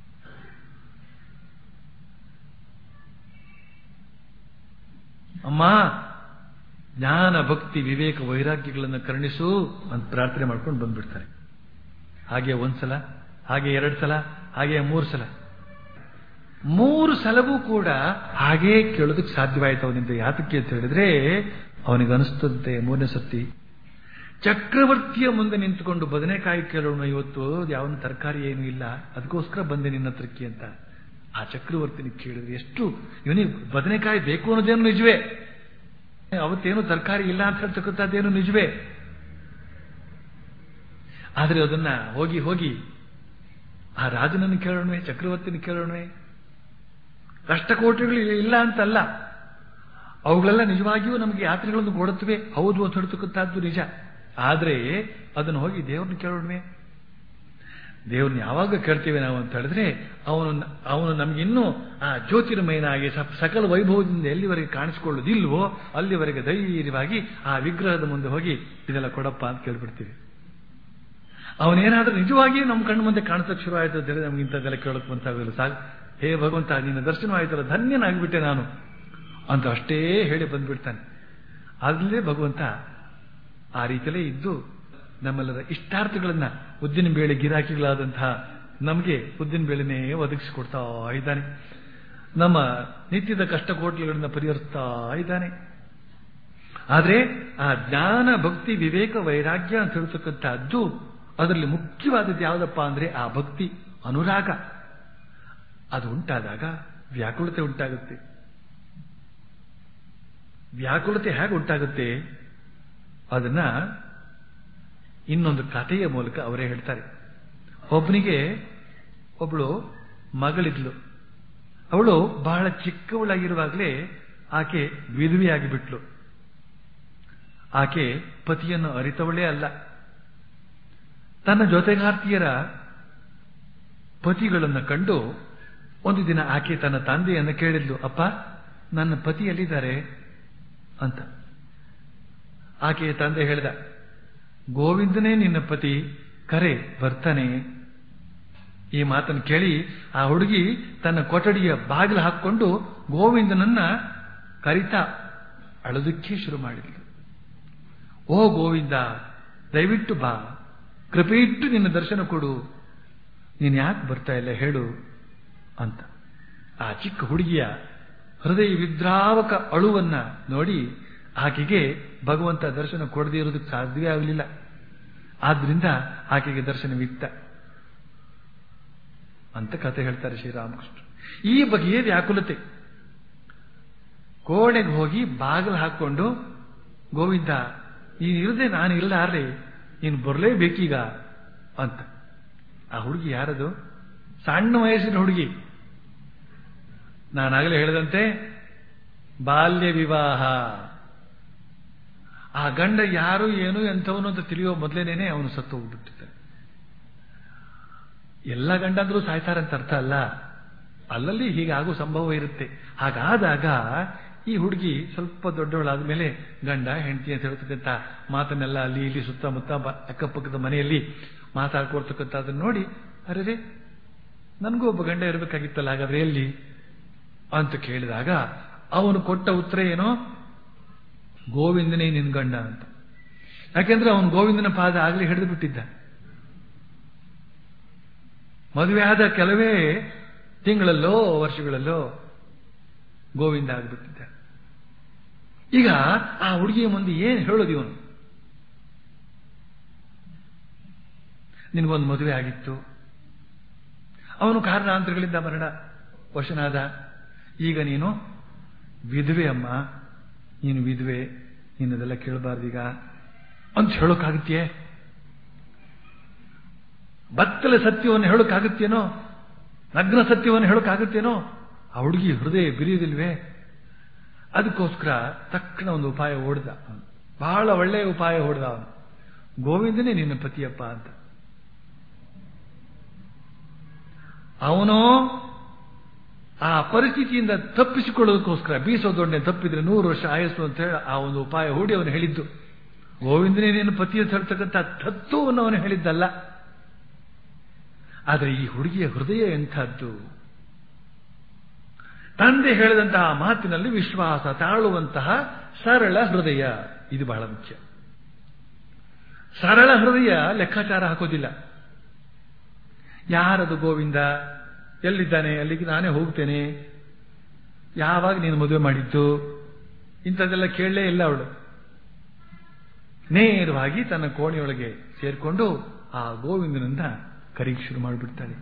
ಅಮ್ಮ ಜ್ಞಾನ ಭಕ್ತಿ ವಿವೇಕ ವೈರಾಗ್ಯಗಳನ್ನು ಕರುಣಿಸು ಅಂತ ಪ್ರಾರ್ಥನೆ ಮಾಡ್ಕೊಂಡು ಬಂದ್ಬಿಡ್ತಾರೆ ಹಾಗೆ ಒಂದ್ಸಲ ಹಾಗೆ ಎರಡು ಸಲ ಹಾಗೆ ಮೂರು ಸಲ ಮೂರು ಸಲವೂ ಕೂಡ ಹಾಗೇ ಕೇಳೋದಕ್ಕೆ ಸಾಧ್ಯವಾಯಿತು ಅವನಿಂದ ಯಾತಕ್ಕೆ ಅಂತ ಹೇಳಿದ್ರೆ ಅವನಿಗೆ ಅನಿಸ್ತಂತೆ ಮೂರನೇ ಸತಿ ಚಕ್ರವರ್ತಿಯ ಮುಂದೆ ನಿಂತುಕೊಂಡು ಬದನೆಕಾಯಿ ಕೇಳೋಣ ಇವತ್ತು ಯಾವನ ತರಕಾರಿ ಏನು ಇಲ್ಲ ಅದಕ್ಕೋಸ್ಕರ ಬಂದೆ ನಿನ್ನ ಹತ್ರಕ್ಕೆ ಅಂತ ಆ ಚಕ್ರವರ್ತಿನ ಕೇಳಿದ್ರೆ ಎಷ್ಟು ಇವನಿಗೆ ಬದನೆಕಾಯಿ ಬೇಕು ಅನ್ನೋದೇನು ನಿಜವೇ ಅವತ್ತೇನು ತರಕಾರಿ ಇಲ್ಲ ಅಂತ ಹೇಳ್ತಕ್ಕಂಥದ್ದೇನು ನಿಜವೇ ಆದ್ರೆ ಅದನ್ನ ಹೋಗಿ ಹೋಗಿ ಆ ರಾಜನನ್ನು ಕೇಳೋಣವೆ ಚಕ್ರವರ್ತಿನ ಕೇಳೋಣವೆ ಕಷ್ಟಕೋಟಿಗಳು ಇಲ್ಲ ಅಂತಲ್ಲ ಅವುಗಳೆಲ್ಲ ನಿಜವಾಗಿಯೂ ನಮಗೆ ಯಾತ್ರೆಗಳನ್ನು ಕೊಡುತ್ತವೆ ಹೌದು ಅಂತ ಹೇಳ್ತಕ್ಕಂಥದ್ದು ನಿಜ ಆದ್ರೆ ಅದನ್ನು ಹೋಗಿ ದೇವ್ರನ್ನ ಕೇಳೋಣವೆ ದೇವ್ರನ್ನ ಯಾವಾಗ ಕೇಳ್ತೀವಿ ನಾವು ಅಂತ ಹೇಳಿದ್ರೆ ಅವನು ಅವನು ನಮಗಿನ್ನೂ ಆ ಜ್ಯೋತಿರ್ಮಯನಾಗಿ ಸಕಲ ವೈಭವದಿಂದ ಎಲ್ಲಿವರೆಗೆ ಕಾಣಿಸಿಕೊಳ್ಳೋದಿಲ್ವೋ ಅಲ್ಲಿವರೆಗೆ ಧೈರ್ಯವಾಗಿ ಆ ವಿಗ್ರಹದ ಮುಂದೆ ಹೋಗಿ ಇದೆಲ್ಲ ಕೊಡಪ್ಪ ಅಂತ ಕೇಳ್ಬಿಡ್ತೀವಿ ಅವನೇನಾದ್ರೂ ನಿಜವಾಗಿಯೂ ನಮ್ಮ ಕಣ್ಣು ಮುಂದೆ ಕಾಣಿಸಕ್ಕೆ ಶುರು ಆಯ್ತು ಅಂತ ಹೇಳಿದ್ರೆ ನಮ್ಗೆ ಇಂಥದ್ದೆಲ್ಲ ಕೇಳಕ್ ಬಂತಾಗಲ್ಲ ಸಾಕು ಹೇ ಭಗವಂತ ನಿನ್ನ ದರ್ಶನವಾಯ್ತಲ್ಲ ಧನ್ಯನಾಗ್ಬಿಟ್ಟೆ ನಾನು ಅಂತ ಅಷ್ಟೇ ಹೇಳಿ ಬಂದ್ಬಿಡ್ತಾನೆ ಅಲ್ಲೇ ಭಗವಂತ ಆ ರೀತಿಯಲ್ಲೇ ಇದ್ದು ನಮ್ಮೆಲ್ಲರ ಇಷ್ಟಾರ್ಥಗಳನ್ನ ಉದ್ದಿನ ಬೇಳೆ ಗಿರಾಕಿಗಳಾದಂತಹ ನಮಗೆ ಉದ್ದಿನ ಬೇಳೆನೇ ಒದಗಿಸಿಕೊಡ್ತಾ ಇದ್ದಾನೆ ನಮ್ಮ ನಿತ್ಯದ ಕಷ್ಟ ಕೋಟ್ಲುಗಳನ್ನ ಪರಿಹರಿಸ್ತಾ ಇದ್ದಾನೆ ಆದ್ರೆ ಆ ಜ್ಞಾನ ಭಕ್ತಿ ವಿವೇಕ ವೈರಾಗ್ಯ ಅಂತ ಹೇಳ್ತಕ್ಕಂಥದ್ದು ಅದರಲ್ಲಿ ಮುಖ್ಯವಾದದ್ದು ಯಾವುದಪ್ಪ ಅಂದ್ರೆ ಆ ಭಕ್ತಿ ಅನುರಾಗ ಅದು ಉಂಟಾದಾಗ ವ್ಯಾಕುಲತೆ ಉಂಟಾಗುತ್ತೆ ವ್ಯಾಕುಲತೆ ಹೇಗೆ ಉಂಟಾಗುತ್ತೆ ಅದನ್ನ ಇನ್ನೊಂದು ಕಥೆಯ ಮೂಲಕ ಅವರೇ ಹೇಳ್ತಾರೆ ಒಬ್ಬನಿಗೆ ಒಬ್ಳು ಮಗಳಿದ್ಲು ಅವಳು ಬಹಳ ಚಿಕ್ಕವಳಾಗಿರುವಾಗಲೇ ಆಕೆ ವಿಧವೆಯಾಗಿ ಬಿಟ್ಲು ಆಕೆ ಪತಿಯನ್ನು ಅರಿತವಳೇ ಅಲ್ಲ ತನ್ನ ಜೊತೆಗಾರ್ತಿಯರ ಪತಿಗಳನ್ನು ಕಂಡು ಒಂದು ದಿನ ಆಕೆ ತನ್ನ ತಂದೆಯನ್ನು ಕೇಳಿದ್ಲು ಅಪ್ಪ ನನ್ನ ಪತಿ ಎಲ್ಲಿದ್ದಾರೆ ಅಂತ ಆಕೆಯ ತಂದೆ ಹೇಳಿದ ಗೋವಿಂದನೇ ನಿನ್ನ ಪತಿ ಕರೆ ಬರ್ತಾನೆ ಈ ಮಾತನ್ನು ಕೇಳಿ ಆ ಹುಡುಗಿ ತನ್ನ ಕೊಠಡಿಯ ಬಾಗಿಲು ಹಾಕಿಕೊಂಡು ಗೋವಿಂದನನ್ನ ಕರಿತಾ ಅಳೋದಕ್ಕೆ ಶುರು ಮಾಡಿದ್ಲು ಓ ಗೋವಿಂದ ದಯವಿಟ್ಟು ಬಾ ಕೃಪೆ ಇಟ್ಟು ನಿನ್ನ ದರ್ಶನ ಕೊಡು ನೀನು ಯಾಕೆ ಬರ್ತಾ ಇಲ್ಲ ಹೇಳು ಅಂತ ಆ ಚಿಕ್ಕ ಹುಡುಗಿಯ ಹೃದಯ ವಿದ್ರಾವಕ ಅಳುವನ್ನ ನೋಡಿ ಆಕೆಗೆ ಭಗವಂತ ದರ್ಶನ ಕೊಡದೇ ಇರೋದಕ್ಕೆ ಸಾಧ್ಯವೇ ಆಗಲಿಲ್ಲ ಆದ್ರಿಂದ ಆಕೆಗೆ ದರ್ಶನವಿತ್ತ ಅಂತ ಕತೆ ಹೇಳ್ತಾರೆ ಶ್ರೀರಾಮಕೃಷ್ಣ ಈ ಬಗೆಯ ವ್ಯಾಕುಲತೆ ಕೋಣೆಗೆ ಹೋಗಿ ಬಾಗಿಲು ಹಾಕೊಂಡು ಗೋವಿಂದ ನೀನು ಇರದೆ ನಾನು ಇರಲಾರೆ ನೀನು ಬರಲೇಬೇಕೀಗ ಅಂತ ಆ ಹುಡುಗಿ ಯಾರದು ಸಣ್ಣ ವಯಸ್ಸಿನ ಹುಡುಗಿ ನಾನಾಗಲೇ ಹೇಳಿದಂತೆ ಬಾಲ್ಯ ವಿವಾಹ ಆ ಗಂಡ ಯಾರು ಏನು ಎಂಥವನು ಅಂತ ತಿಳಿಯೋ ಮೊದಲೇನೇನೆ ಅವನು ಸತ್ತು ಹೋಗ್ಬಿಟ್ಟಿದ್ದಾನೆ ಎಲ್ಲ ಗಂಡಂದ್ರೂ ಸಾಯ್ತಾರಂತ ಅರ್ಥ ಅಲ್ಲ ಅಲ್ಲಲ್ಲಿ ಹೀಗಾಗೋ ಸಂಭವ ಇರುತ್ತೆ ಹಾಗಾದಾಗ ಈ ಹುಡುಗಿ ಸ್ವಲ್ಪ ದೊಡ್ಡವಳಾದ ಮೇಲೆ ಗಂಡ ಹೆಂಡತಿ ಅಂತ ಹೇಳ್ತಕ್ಕಂಥ ಮಾತನ್ನೆಲ್ಲ ಅಲ್ಲಿ ಇಲ್ಲಿ ಸುತ್ತಮುತ್ತ ಬ- ಅಕ್ಕಪಕ್ಕದ ಮನೆಯಲ್ಲಿ ಮಾತಾಡ್ಕೊಳ್ತಕ್ಕಂಥ ಅದನ್ನ ನೋಡಿ ಅರೆ ನನಗೂ ಒಬ್ಬ ಗಂಡ ಇರಬೇಕಾಗಿತ್ತಲ್ಲ ಹಾಗಾದ್ರೆ ಎಲ್ಲಿ ಅಂತ ಕೇಳಿದಾಗ ಅವನು ಕೊಟ್ಟ ಉತ್ತರ ಏನೋ ಗೋವಿಂದನೇ ನಿನ್ ಗಂಡ ಅಂತ ಯಾಕೆಂದ್ರೆ ಅವನು ಗೋವಿಂದನ ಪಾದ ಆಗ್ಲಿ ಹಿಡಿದು ಬಿಟ್ಟಿದ್ದ ಮದುವೆ ಆದ ಕೆಲವೇ ತಿಂಗಳಲ್ಲೋ ವರ್ಷಗಳಲ್ಲೋ ಗೋವಿಂದ ಆಗ್ಬಿಟ್ಟಿದ್ದ ಈಗ ಆ ಹುಡುಗಿಯ ಮುಂದೆ ಏನು ಹೇಳೋದು ಇವನು ನಿನಗೊಂದು ಮದುವೆ ಆಗಿತ್ತು ಅವನು ಕಾರಣಾಂತರಗಳಿಂದ ಮರಣ ವಶನಾದ ಈಗ ನೀನು ವಿಧವೆ ಅಮ್ಮ ನೀನು ವಿಧವೆ ನಿನ್ನದೆಲ್ಲ ಕೇಳಬಾರ್ದೀಗ ಅಂತ ಹೇಳೋಕ್ಕಾಗತ್ಯೇ ಬತ್ತಲ ಸತ್ಯವನ್ನು ಹೇಳೋಕ್ಕಾಗತ್ತೇನೋ ನಗ್ನ ಸತ್ಯವನ್ನು ಹೇಳೋಕ್ಕಾಗತ್ತೇನೋ ಆ ಹುಡುಗಿ ಹೃದಯ ಬಿರಿಯುವುದಿಲ್ವೇ ಅದಕ್ಕೋಸ್ಕರ ತಕ್ಷಣ ಒಂದು ಉಪಾಯ ಓಡ್ದ ಅವನು. ಬಹಳ ಒಳ್ಳೆಯ ಉಪಾಯ ಹೊಡೆದ ಅವನು ಗೋವಿಂದನೇ ನಿನ್ನ ಪತಿಯಪ್ಪ ಅಂತ ಅವನು ಆ ಪರಿಸ್ಥಿತಿಯಿಂದ ತಪ್ಪಿಸಿಕೊಳ್ಳೋದಕ್ಕೋಸ್ಕರ ಬೀಸೋ ದೊಣ್ಣೆ ತಪ್ಪಿದ್ರೆ ನೂರು ವರ್ಷ ಆಯಸ್ಸು ಅಂತ ಹೇಳಿ ಆ ಒಂದು ಉಪಾಯ ಹೂಡಿ ಅವನು ಹೇಳಿದ್ದು ಗೋವಿಂದನೇ ನಿನ್ನ ಪತಿ ಅಂತ ಹೇಳ್ತಕ್ಕಂಥ ತತ್ವವನ್ನು ಅವನು ಹೇಳಿದ್ದಲ್ಲ ಆದರೆ ಈ ಹುಡುಗಿಯ ಹೃದಯ ಎಂಥದ್ದು ತಂದೆ ಹೇಳಿದಂತಹ ಮಾತಿನಲ್ಲಿ ವಿಶ್ವಾಸ ತಾಳುವಂತಹ ಸರಳ ಹೃದಯ ಇದು ಬಹಳ ಮುಖ್ಯ ಸರಳ ಹೃದಯ ಲೆಕ್ಕಾಚಾರ ಹಾಕೋದಿಲ್ಲ ಯಾರದು ಗೋವಿಂದ ಎಲ್ಲಿದ್ದಾನೆ ಅಲ್ಲಿಗೆ ನಾನೇ ಹೋಗ್ತೇನೆ ಯಾವಾಗ ನೀನು ಮದುವೆ ಮಾಡಿದ್ದು ಇಂಥದ್ದೆಲ್ಲ ಕೇಳಲೇ ಇಲ್ಲ ಅವಳು ನೇರವಾಗಿ ತನ್ನ ಕೋಣೆಯೊಳಗೆ ಸೇರ್ಕೊಂಡು ಆ ಗೋವಿಂದನಿಂದ ಕರೀಗೆ ಶುರು ಮಾಡಿಬಿಡ್ತಾಳೆ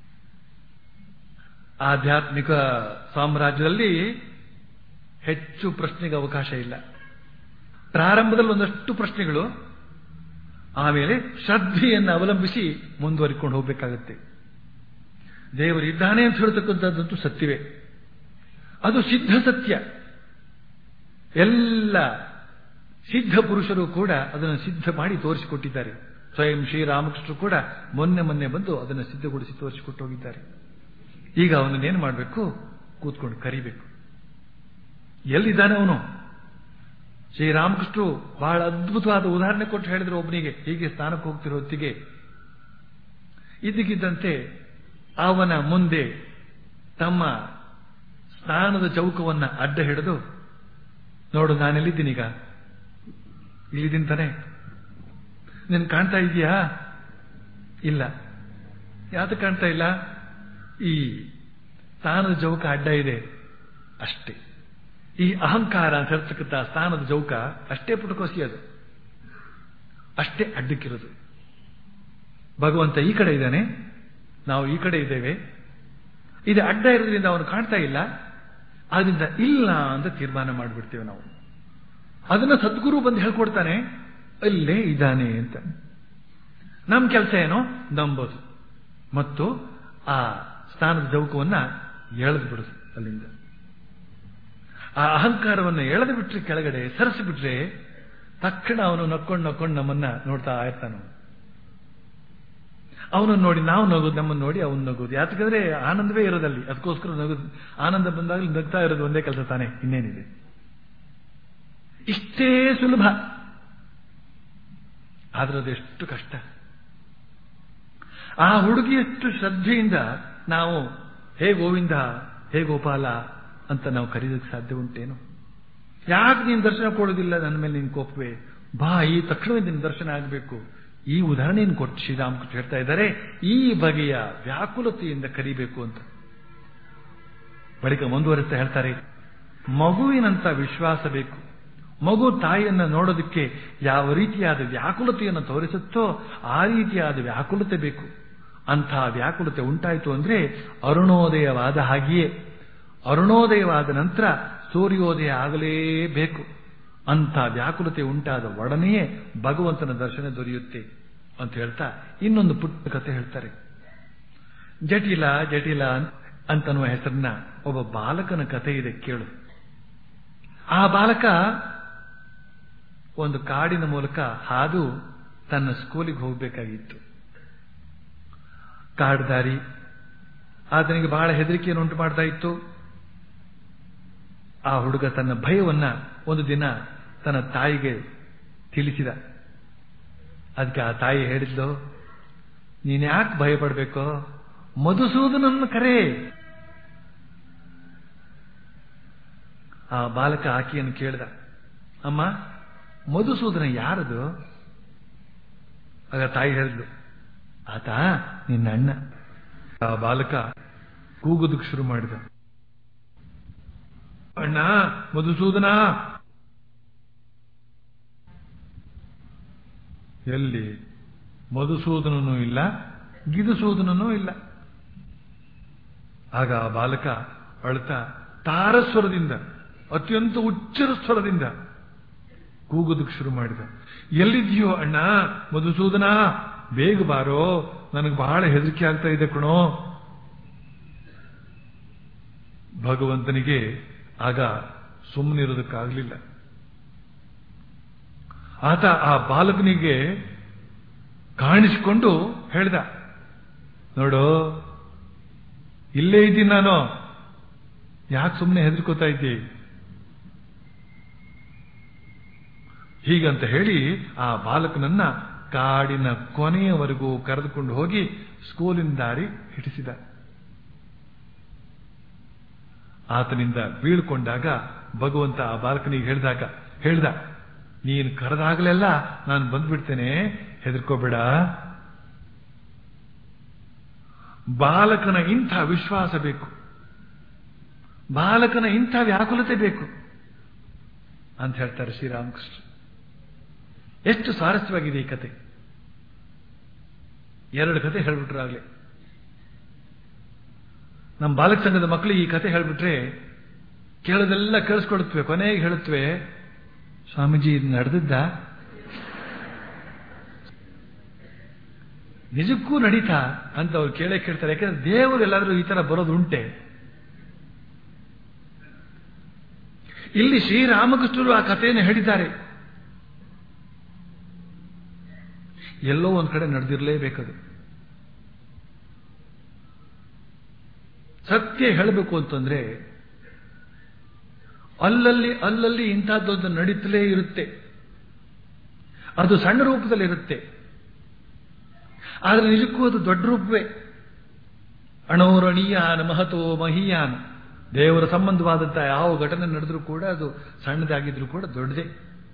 ಆಧ್ಯಾತ್ಮಿಕ ಸಾಮ್ರಾಜ್ಯದಲ್ಲಿ ಹೆಚ್ಚು ಪ್ರಶ್ನೆಗೆ ಅವಕಾಶ ಇಲ್ಲ ಪ್ರಾರಂಭದಲ್ಲಿ ಒಂದಷ್ಟು ಪ್ರಶ್ನೆಗಳು ಆಮೇಲೆ ಶ್ರದ್ಧೆಯನ್ನು ಅವಲಂಬಿಸಿ ಮುಂದುವರಿಕೊಂಡು ಹೋಗಬೇಕಾಗತ್ತೆ ದೇವರು ಇದ್ದಾನೆ ಅಂತ ಹೇಳ್ತಕ್ಕಂಥದ್ದಂತೂ ಸತ್ಯವೇ ಅದು ಸಿದ್ಧ ಸತ್ಯ ಎಲ್ಲ ಸಿದ್ಧ ಪುರುಷರು ಕೂಡ ಅದನ್ನು ಸಿದ್ಧ ಮಾಡಿ ತೋರಿಸಿಕೊಟ್ಟಿದ್ದಾರೆ ಸ್ವಯಂ ಶ್ರೀರಾಮಕೃಷ್ಣರು ಕೂಡ ಮೊನ್ನೆ ಮೊನ್ನೆ ಬಂದು ಅದನ್ನು ಸಿದ್ಧಗೊಳಿಸಿ ತೋರಿಸಿಕೊಟ್ಟು ಹೋಗಿದ್ದಾರೆ ಈಗ ಅವನನ್ನೇನು ಮಾಡಬೇಕು ಕೂತ್ಕೊಂಡು ಕರಿಬೇಕು ಎಲ್ಲಿದ್ದಾನೆ ಅವನು ಶ್ರೀರಾಮಕೃಷ್ಣರು ಬಹಳ ಅದ್ಭುತವಾದ ಉದಾಹರಣೆ ಕೊಟ್ಟು ಹೇಳಿದ್ರು ಒಬ್ಬನಿಗೆ ಹೀಗೆ ಸ್ನಾನಕ್ಕೆ ಹೋಗ್ತಿರೋ ಹೊತ್ತಿಗೆ ಇದ್ದಕ್ಕಿದ್ದಂತೆ ಅವನ ಮುಂದೆ ತಮ್ಮ ಸ್ನಾನದ ಚೌಕವನ್ನ ಅಡ್ಡ ಹಿಡಿದು ನೋಡು ನಾನೆಲ್ಲಿದ್ದೀನೀಗ ಇಲ್ಲಿದ್ದೀನಿ ತಾನೆ ನೀನು ಕಾಣ್ತಾ ಇದೀಯಾ ಇಲ್ಲ ಯಾತ ಕಾಣ್ತಾ ಇಲ್ಲ ಈ ಸ್ಥಾನದ ಚೌಕ ಅಡ್ಡ ಇದೆ ಅಷ್ಟೇ ಈ ಅಹಂಕಾರ ಅಂತ ಹೇಳ್ತಕ್ಕಂಥ ಸ್ಥಾನದ ಚೌಕ ಅಷ್ಟೇ ಪುಟಕೋಸಿ ಅದು ಅಷ್ಟೇ ಅಡ್ಡಕ್ಕಿರೋದು ಭಗವಂತ ಈ ಕಡೆ ಇದ್ದಾನೆ ನಾವು ಈ ಕಡೆ ಇದ್ದೇವೆ ಇದು ಅಡ್ಡ ಇರೋದ್ರಿಂದ ಅವನು ಕಾಣ್ತಾ ಇಲ್ಲ ಆದ್ರಿಂದ ಇಲ್ಲ ಅಂತ ತೀರ್ಮಾನ ಮಾಡಿಬಿಡ್ತೇವೆ ನಾವು ಅದನ್ನ ಸದ್ಗುರು ಬಂದು ಹೇಳ್ಕೊಡ್ತಾನೆ ಅಲ್ಲೇ ಇದ್ದಾನೆ ಅಂತ ನಮ್ಮ ಕೆಲಸ ಏನೋ ನಂಬೋದು ಮತ್ತು ಆ ಸ್ಥಾನದ ಜೌಕವನ್ನ ಎಳೆದು ಬಿಡುದು ಅಲ್ಲಿಂದ ಆ ಅಹಂಕಾರವನ್ನು ಎಳೆದು ಬಿಟ್ರೆ ಕೆಳಗಡೆ ಸರಿಸಿ ಬಿಟ್ರೆ ತಕ್ಷಣ ಅವನು ನಕ್ಕೊಂಡು ನಕ್ಕೊಂಡು ನಮ್ಮನ್ನ ನೋಡ್ತಾ ಇರ್ತಾನ ಅವನನ್ನು ನೋಡಿ ನಾವು ನಗೋದು ನಮ್ಮನ್ನು ನೋಡಿ ಅವನು ನಗೋದು ಯಾಕಂದ್ರೆ ಆನಂದವೇ ಇರೋದಲ್ಲಿ ಅದಕ್ಕೋಸ್ಕರ ನಗೋದು ಆನಂದ ಬಂದಾಗಲೂ ನಗ್ತಾ ಇರೋದು ಒಂದೇ ಕೆಲಸ ತಾನೆ ಇನ್ನೇನಿದೆ ಇಷ್ಟೇ ಸುಲಭ ಆದ್ರೆ ಅದೆಷ್ಟು ಕಷ್ಟ ಆ ಹುಡುಗಿಯಷ್ಟು ಶ್ರದ್ಧೆಯಿಂದ ನಾವು ಹೇ ಗೋವಿಂದ ಹೇ ಗೋಪಾಲ ಅಂತ ನಾವು ಕರೆಯೋದಕ್ಕೆ ಸಾಧ್ಯ ಉಂಟೇನು ಯಾಕೆ ನೀನು ದರ್ಶನ ಕೊಡೋದಿಲ್ಲ ನನ್ನ ಮೇಲೆ ನಿನ್ ಕೋಪವೇ ಬಾ ಈ ತಕ್ಷಣವೇ ನಿನ್ನ ದರ್ಶನ ಆಗಬೇಕು ಈ ಉದಾಹರಣೆಯನ್ನು ಕೊಟ್ಟು ಶ್ರೀರಾಮಕೃಷ್ಣ ಹೇಳ್ತಾ ಇದ್ದಾರೆ ಈ ಬಗೆಯ ವ್ಯಾಕುಲತೆಯಿಂದ ಕರಿಬೇಕು ಅಂತ ಬಳಿಕ ಮುಂದುವರಿಸ್ತಾ ಹೇಳ್ತಾರೆ ಮಗುವಿನಂತ ವಿಶ್ವಾಸ ಬೇಕು ಮಗು ತಾಯಿಯನ್ನ ನೋಡೋದಕ್ಕೆ ಯಾವ ರೀತಿಯಾದ ವ್ಯಾಕುಲತೆಯನ್ನು ತೋರಿಸುತ್ತೋ ಆ ರೀತಿಯಾದ ವ್ಯಾಕುಲತೆ ಬೇಕು ಅಂಥ ವ್ಯಾಕುಲತೆ ಉಂಟಾಯಿತು ಅಂದ್ರೆ ಅರುಣೋದಯವಾದ ಹಾಗೆಯೇ ಅರುಣೋದಯವಾದ ನಂತರ ಸೂರ್ಯೋದಯ ಆಗಲೇಬೇಕು ಅಂಥ ವ್ಯಾಕುಲತೆ ಉಂಟಾದ ಒಡನೆಯೇ ಭಗವಂತನ ದರ್ಶನ ದೊರೆಯುತ್ತೆ ಅಂತ ಹೇಳ್ತಾ ಇನ್ನೊಂದು ಪುಟ್ಟ ಕಥೆ ಹೇಳ್ತಾರೆ ಜಟಿಲ ಜಟಿಲ ಅಂತನ್ನುವ ಹೆಸರನ್ನ ಒಬ್ಬ ಬಾಲಕನ ಕಥೆ ಇದೆ ಕೇಳು ಆ ಬಾಲಕ ಒಂದು ಕಾಡಿನ ಮೂಲಕ ಹಾದು ತನ್ನ ಸ್ಕೂಲಿಗೆ ಹೋಗಬೇಕಾಗಿತ್ತು ಕಾಡು ದಾರಿ ಆತನಿಗೆ ಬಹಳ ಹೆದರಿಕೆಯನ್ನು ಉಂಟು ಮಾಡ್ತಾ ಇತ್ತು ಆ ಹುಡುಗ ತನ್ನ ಭಯವನ್ನ ಒಂದು ದಿನ ತನ್ನ ತಾಯಿಗೆ ತಿಳಿಸಿದ ಅದಕ್ಕೆ ಆ ತಾಯಿ ಹೇಳಿದ್ಲು ನೀನ್ ಯಾಕೆ ಭಯ ಪಡ್ಬೇಕು ಮಧುಸೂದನನ್ನು ಕರೆ ಆ ಬಾಲಕ ಆಕೆಯನ್ನು ಕೇಳಿದ ಅಮ್ಮ ಮಧುಸೂದನ ಯಾರದು ಆಗ ತಾಯಿ ಹೇಳಿದ್ಲು ಆತ ನಿನ್ನ ಅಣ್ಣ ಆ ಬಾಲಕ ಕೂಗುದಕ್ಕೆ ಶುರು ಮಾಡಿದ ಅಣ್ಣ ಮಧುಸೂದನ ಎಲ್ಲಿ ಮಧುಸೂದನನೂ ಇಲ್ಲ ಗಿದುಸೂದನನೂ ಇಲ್ಲ ಆಗ ಆ ಬಾಲಕ ಅಳ್ತಾ ತಾರಸ್ವರದಿಂದ ಅತ್ಯಂತ ಉಚ್ಚರ ಸ್ವರದಿಂದ ಕೂಗೋದಕ್ಕೆ ಶುರು ಮಾಡಿದ ಎಲ್ಲಿದ್ಯೋ ಅಣ್ಣ ಮಧುಸೂದನ ಬೇಗ ಬಾರೋ ನನಗೆ ಬಹಳ ಹೆದರಿಕೆ ಆಗ್ತಾ ಇದೆ ಕಣೋ ಭಗವಂತನಿಗೆ ಆಗ ಸುಮ್ಮನಿರೋದಕ್ಕಾಗಲಿಲ್ಲ ಆತ ಆ ಬಾಲಕನಿಗೆ ಕಾಣಿಸಿಕೊಂಡು ಹೇಳ್ದ ನೋಡು ಇಲ್ಲೇ ಇದ್ದೀನಿ ನಾನು ಯಾಕೆ ಸುಮ್ಮನೆ ಹೆದರ್ಕೋತಾ ಇದ್ದಿ ಹೀಗಂತ ಹೇಳಿ ಆ ಬಾಲಕನನ್ನ ಕಾಡಿನ ಕೊನೆಯವರೆಗೂ ಕರೆದುಕೊಂಡು ಹೋಗಿ ಸ್ಕೂಲಿನ ದಾರಿ ಹಿಡಿಸಿದ ಆತನಿಂದ ಬೀಳ್ಕೊಂಡಾಗ ಭಗವಂತ ಆ ಬಾಲಕನಿಗೆ ಹೇಳಿದಾಗ ಹೇಳ್ದ ನೀನು ಕರೆದಾಗಲೆಲ್ಲ ನಾನು ಬಂದ್ಬಿಡ್ತೇನೆ ಹೆದರ್ಕೋಬೇಡ ಬಾಲಕನ ಇಂಥ ವಿಶ್ವಾಸ ಬೇಕು ಬಾಲಕನ ಇಂಥ ವ್ಯಾಕುಲತೆ ಬೇಕು ಅಂತ ಹೇಳ್ತಾರೆ ಶ್ರೀರಾಮಕೃಷ್ಣ ಎಷ್ಟು ಸ್ವಾರಸ್ಯವಾಗಿದೆ ಈ ಕತೆ ಎರಡು ಕತೆ ಹೇಳ್ಬಿಟ್ರಾಗ್ಲಿ ನಮ್ಮ ಬಾಲಕ ಸಂಘದ ಮಕ್ಕಳು ಈ ಕತೆ ಹೇಳ್ಬಿಟ್ರೆ ಕೇಳೋದೆಲ್ಲ ಕೇಳಿಸ್ಕೊಳುತ್ತವೆ ಕೊನೆಗೆ ಹೇಳುತ್ತವೆ ಸ್ವಾಮೀಜಿ ಇದು ನಡೆದಿದ್ದ ನಿಜಕ್ಕೂ ನಡೀತಾ ಅಂತ ಅವ್ರು ಕೇಳೇ ಕೇಳ್ತಾರೆ ಯಾಕಂದ್ರೆ ದೇವರು ಎಲ್ಲಾದ್ರೂ ಈ ತರ ಬರೋದು ಉಂಟೆ ಇಲ್ಲಿ ಶ್ರೀರಾಮಕೃಷ್ಣರು ಆ ಕಥೆಯನ್ನು ಹೇಳಿದ್ದಾರೆ ಎಲ್ಲೋ ಒಂದ್ ಕಡೆ ನಡೆದಿರಲೇಬೇಕದು ಸತ್ಯ ಹೇಳಬೇಕು ಅಂತಂದ್ರೆ ಅಲ್ಲಲ್ಲಿ ಅಲ್ಲಲ್ಲಿ ಇಂಥದ್ದೊಂದು ನಡೀತಲೇ ಇರುತ್ತೆ ಅದು ಸಣ್ಣ ರೂಪದಲ್ಲಿ ಇರುತ್ತೆ ಆದರೆ ನಿಜಕ್ಕೂ ಅದು ದೊಡ್ಡ ರೂಪವೇ ಅಣೋರಣೀಯಾನ ಮಹತೋ ಮಹೀಯಾನ ದೇವರ ಸಂಬಂಧವಾದಂತಹ ಯಾವ ಘಟನೆ ನಡೆದ್ರೂ ಕೂಡ ಅದು ಸಣ್ಣದಾಗಿದ್ರೂ ಕೂಡ ದೊಡ್ಡದೇ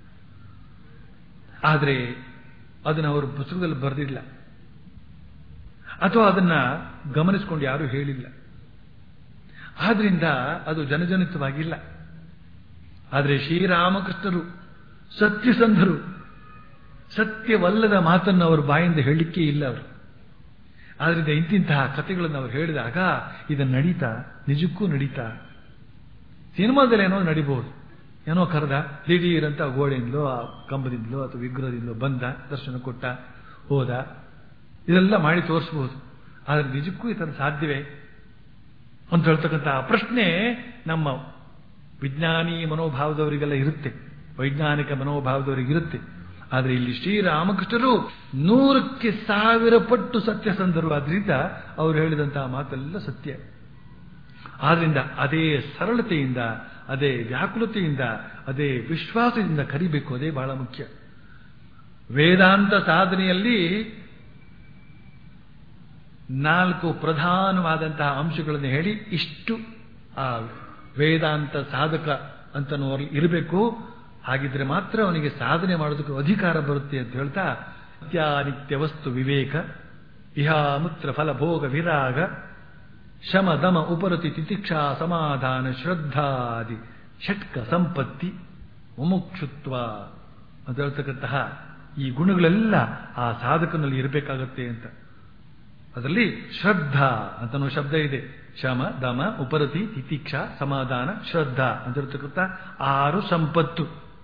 ಆದರೆ ಅದನ್ನು ಅವರು ಪುಸ್ತಕದಲ್ಲಿ ಬರೆದಿಲ್ಲ ಅಥವಾ ಅದನ್ನ ಗಮನಿಸಿಕೊಂಡು ಯಾರೂ ಹೇಳಿಲ್ಲ ಆದ್ರಿಂದ ಅದು ಜನಜನಿತವಾಗಿಲ್ಲ ಆದರೆ ಶ್ರೀರಾಮಕೃಷ್ಣರು ಸತ್ಯಸಂಧರು ಸತ್ಯವಲ್ಲದ ಮಾತನ್ನು ಅವರು ಬಾಯಿಂದ ಹೇಳಲಿಕ್ಕೆ ಇಲ್ಲ ಅವರು ಆದ್ರಿಂದ ಇಂತಿಂತಹ ಕಥೆಗಳನ್ನು ಅವರು ಹೇಳಿದಾಗ ಇದನ್ನು ನಡೀತಾ ನಿಜಕ್ಕೂ ನಡೀತಾ ಸಿನಿಮಾದಲ್ಲಿ ಏನೋ ನಡಿಬಹುದು ಏನೋ ಕರೆದ ದಿಢೀರಂತ ಗೋಡೆಯಿಂದಲೋ ಆ ಕಂಬದಿಂದಲೋ ಅಥವಾ ವಿಗ್ರಹದಿಂದಲೋ ಬಂದ ದರ್ಶನ ಕೊಟ್ಟ ಹೋದ ಇದೆಲ್ಲ ಮಾಡಿ ತೋರಿಸಬಹುದು ಆದರೆ ನಿಜಕ್ಕೂ ಈ ಥರ ಸಾಧ್ಯವೇ ಅಂತ ಹೇಳ್ತಕ್ಕಂಥ ಪ್ರಶ್ನೆ ನಮ್ಮ ವಿಜ್ಞಾನಿ ಮನೋಭಾವದವರಿಗೆಲ್ಲ ಇರುತ್ತೆ ವೈಜ್ಞಾನಿಕ ಮನೋಭಾವದವರಿಗೆ ಇರುತ್ತೆ ಆದರೆ ಇಲ್ಲಿ ಶ್ರೀರಾಮಕೃಷ್ಣರು ನೂರಕ್ಕೆ ಸಾವಿರ ಪಟ್ಟು ಸತ್ಯಸಂಧರು ಆದ್ರಿಂದ ಅವರು ಹೇಳಿದಂತಹ ಮಾತೆಲ್ಲ ಸತ್ಯ ಆದ್ರಿಂದ ಅದೇ ಸರಳತೆಯಿಂದ ಅದೇ ವ್ಯಾಕುಲತೆಯಿಂದ ಅದೇ ವಿಶ್ವಾಸದಿಂದ ಕರಿಬೇಕು ಅದೇ ಬಹಳ ಮುಖ್ಯ ವೇದಾಂತ ಸಾಧನೆಯಲ್ಲಿ ನಾಲ್ಕು ಪ್ರಧಾನವಾದಂತಹ ಅಂಶಗಳನ್ನು ಹೇಳಿ ಇಷ್ಟು ಆ ವೇದಾಂತ ಸಾಧಕ ಅಂತನೋರಲ್ಲಿ ಇರಬೇಕು ಹಾಗಿದ್ರೆ ಮಾತ್ರ ಅವನಿಗೆ ಸಾಧನೆ ಮಾಡೋದಕ್ಕೆ ಅಧಿಕಾರ ಬರುತ್ತೆ ಅಂತ ಹೇಳ್ತಾ ನಿತ್ಯ ವಸ್ತು ವಿವೇಕ ಇಹಾಮುತ್ರ ಫಲ ಭೋಗ ವಿರಾಗ ಶಮ ದಮ ಉಪರತಿ ತಿತಿಕ್ಷಾ ಸಮಾಧಾನ ಶ್ರದ್ಧಾದಿ ಷಟ್ಕ ಸಂಪತ್ತಿ ಮುಮುಕ್ಷುತ್ವ ಅಂತ ಹೇಳ್ತಕ್ಕಂತಹ ಈ ಗುಣಗಳೆಲ್ಲ ಆ ಸಾಧಕನಲ್ಲಿ ಇರಬೇಕಾಗತ್ತೆ ಅಂತ ಅದರಲ್ಲಿ ಶ್ರದ್ಧಾ ಅಂತನೋ ಶಬ್ದ ಇದೆ ಶಮ ದಮ ಉಪರತಿ ತಿತಿಕ್ಷಾ ಸಮಾಧಾನ ಶ್ರದ್ಧಾ ಅಂತ ಹೇಳ್ತಕ್ಕಂಥ ಆರು ಸಂಪತ್ತು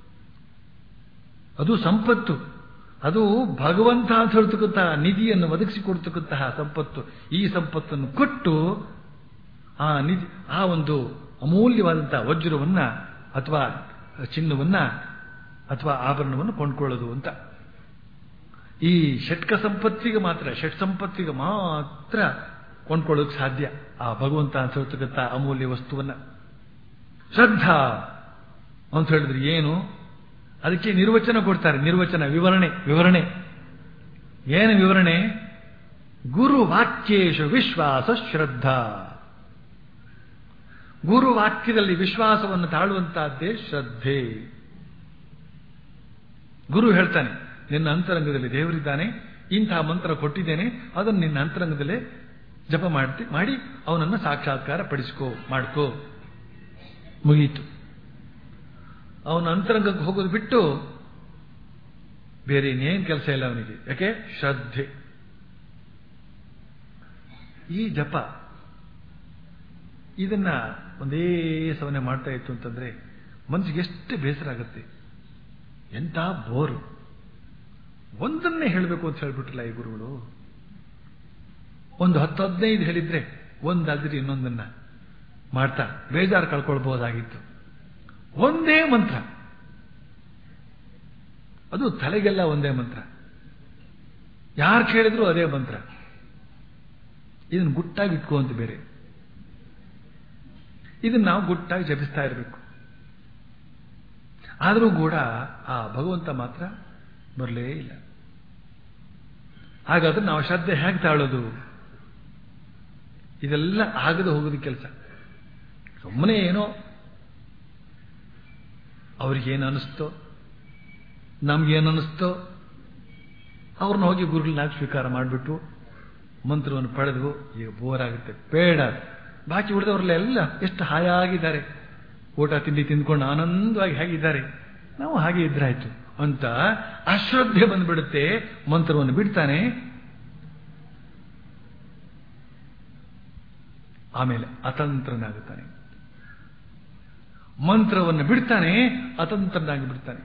ಅದು ಸಂಪತ್ತು ಅದು ಭಗವಂತ ಅಂತ ಹೇಳ್ತಕ್ಕಂತಹ ನಿಧಿಯನ್ನು ಒದಗಿಸಿಕೊಡ್ತಕ್ಕಂತಹ ಸಂಪತ್ತು ಈ ಸಂಪತ್ತನ್ನು ಕೊಟ್ಟು ಆ ನಿಧಿ ಆ ಒಂದು ಅಮೂಲ್ಯವಾದಂತಹ ವಜ್ರವನ್ನ ಅಥವಾ ಚಿನ್ನವನ್ನ ಅಥವಾ ಆಭರಣವನ್ನು ಕೊಂಡ್ಕೊಳ್ಳೋದು ಅಂತ ಈ ಷಟ್ಕ ಸಂಪತ್ತಿಗೆ ಮಾತ್ರ ಷಟ್ ಸಂಪತ್ತಿಗೆ ಮಾತ್ರ ಕೊಂಡ್ಕೊಳ್ಳೋಕೆ ಸಾಧ್ಯ ಆ ಭಗವಂತ ಅಂತ ಹೇಳ್ತಕ್ಕಂಥ ಅಮೂಲ್ಯ ವಸ್ತುವನ್ನ ಶ್ರದ್ಧಾ ಅಂತ ಹೇಳಿದ್ರೆ ಏನು ಅದಕ್ಕೆ ನಿರ್ವಚನ ಕೊಡ್ತಾರೆ ನಿರ್ವಚನ ವಿವರಣೆ ವಿವರಣೆ ಏನು ವಿವರಣೆ ಗುರು ವಾಕ್ಯೇಶು ವಿಶ್ವಾಸ ಶ್ರದ್ಧಾ ಗುರು ವಾಕ್ಯದಲ್ಲಿ ವಿಶ್ವಾಸವನ್ನು ತಾಳುವಂತಹದ್ದೇ ಶ್ರದ್ಧೆ ಗುರು ಹೇಳ್ತಾನೆ ನಿನ್ನ ಅಂತರಂಗದಲ್ಲಿ ದೇವರಿದ್ದಾನೆ ಇಂತಹ ಮಂತ್ರ ಕೊಟ್ಟಿದ್ದೇನೆ ಅದನ್ನು ನಿನ್ನ ಅಂತರಂಗದಲ್ಲೇ ಜಪ ಮಾಡ್ತಿ ಮಾಡಿ ಅವನನ್ನು ಸಾಕ್ಷಾತ್ಕಾರ ಪಡಿಸ್ಕೋ ಮಾಡ್ಕೋ ಮುಗೀತು ಅವನ ಅಂತರಂಗಕ್ಕೆ ಹೋಗೋದು ಬಿಟ್ಟು ಬೇರೆ ಇನ್ನೇನು ಕೆಲಸ ಇಲ್ಲ ಅವನಿಗೆ ಯಾಕೆ ಶ್ರದ್ಧೆ ಈ ಜಪ ಇದನ್ನ ಒಂದೇ ಸವನೆ ಮಾಡ್ತಾ ಇತ್ತು ಅಂತಂದ್ರೆ ಮನಸ್ಸಿಗೆ ಎಷ್ಟು ಬೇಸರ ಆಗುತ್ತೆ ಎಂಥ ಬೋರು ಒಂದನ್ನೇ ಹೇಳಬೇಕು ಅಂತ ಹೇಳ್ಬಿಟ್ರಲ್ಲ ಈ ಗುರುಗಳು ಒಂದು ಹತ್ತು ಹದಿನೈದು ಹೇಳಿದ್ರೆ ಒಂದಾದ್ರೆ ಇನ್ನೊಂದನ್ನ ಮಾಡ್ತಾ ಬೇಜಾರು ಕಳ್ಕೊಳ್ಬಹುದಾಗಿತ್ತು ಒಂದೇ ಮಂತ್ರ ಅದು ತಲೆಗೆಲ್ಲ ಒಂದೇ ಮಂತ್ರ ಯಾರು ಕೇಳಿದ್ರು ಅದೇ ಮಂತ್ರ ಇದನ್ನು ಗುಟ್ಟಾಗಿ ಇಟ್ಕೋ ಅಂತ ಬೇರೆ ಇದನ್ನು ನಾವು ಗುಟ್ಟಾಗಿ ಜಪಿಸ್ತಾ ಇರಬೇಕು ಆದರೂ ಕೂಡ ಆ ಭಗವಂತ ಮಾತ್ರ ಬರಲೇ ಇಲ್ಲ ಹಾಗಾದ್ರೆ ನಾವು ಶ್ರದ್ಧೆ ಹೇಗೆ ತಾಳೋದು ಇದೆಲ್ಲ ಆಗದೆ ಹೋಗೋದು ಕೆಲಸ ಸುಮ್ಮನೆ ಏನೋ ಅವ್ರಿಗೇನು ಅನಿಸ್ತೋ ನಮ್ಗೇನು ಅನಿಸ್ತೋ ಅವ್ರನ್ನ ಹೋಗಿ ಗುರುಗಳನ್ನಾಗಿ ಸ್ವೀಕಾರ ಮಾಡಿಬಿಟ್ಟು ಮಂತ್ರವನ್ನು ಪಡೆದು ಈಗ ಬೋರ್ ಆಗುತ್ತೆ ಬೇಡ ಬಾಕಿ ಉಳಿದವರೆಲ್ಲ ಎಷ್ಟು ಹಾಯಾಗಿದ್ದಾರೆ ಊಟ ತಿಂಡಿ ತಿಂದ್ಕೊಂಡು ಆನಂದವಾಗಿ ಹೇಗಿದ್ದಾರೆ ನಾವು ಹಾಗೆ ಇದ್ರಾಯ್ತು ಅಂತ ಅಶ್ರದ್ಧೆ ಬಂದ್ಬಿಡುತ್ತೆ ಮಂತ್ರವನ್ನು ಬಿಡ್ತಾನೆ ಆಮೇಲೆ ಅತಂತ್ರನಾಗುತ್ತಾನೆ ಮಂತ್ರವನ್ನು ಬಿಡ್ತಾನೆ ಅತಂತ್ರನಾಗಿ ಬಿಡ್ತಾನೆ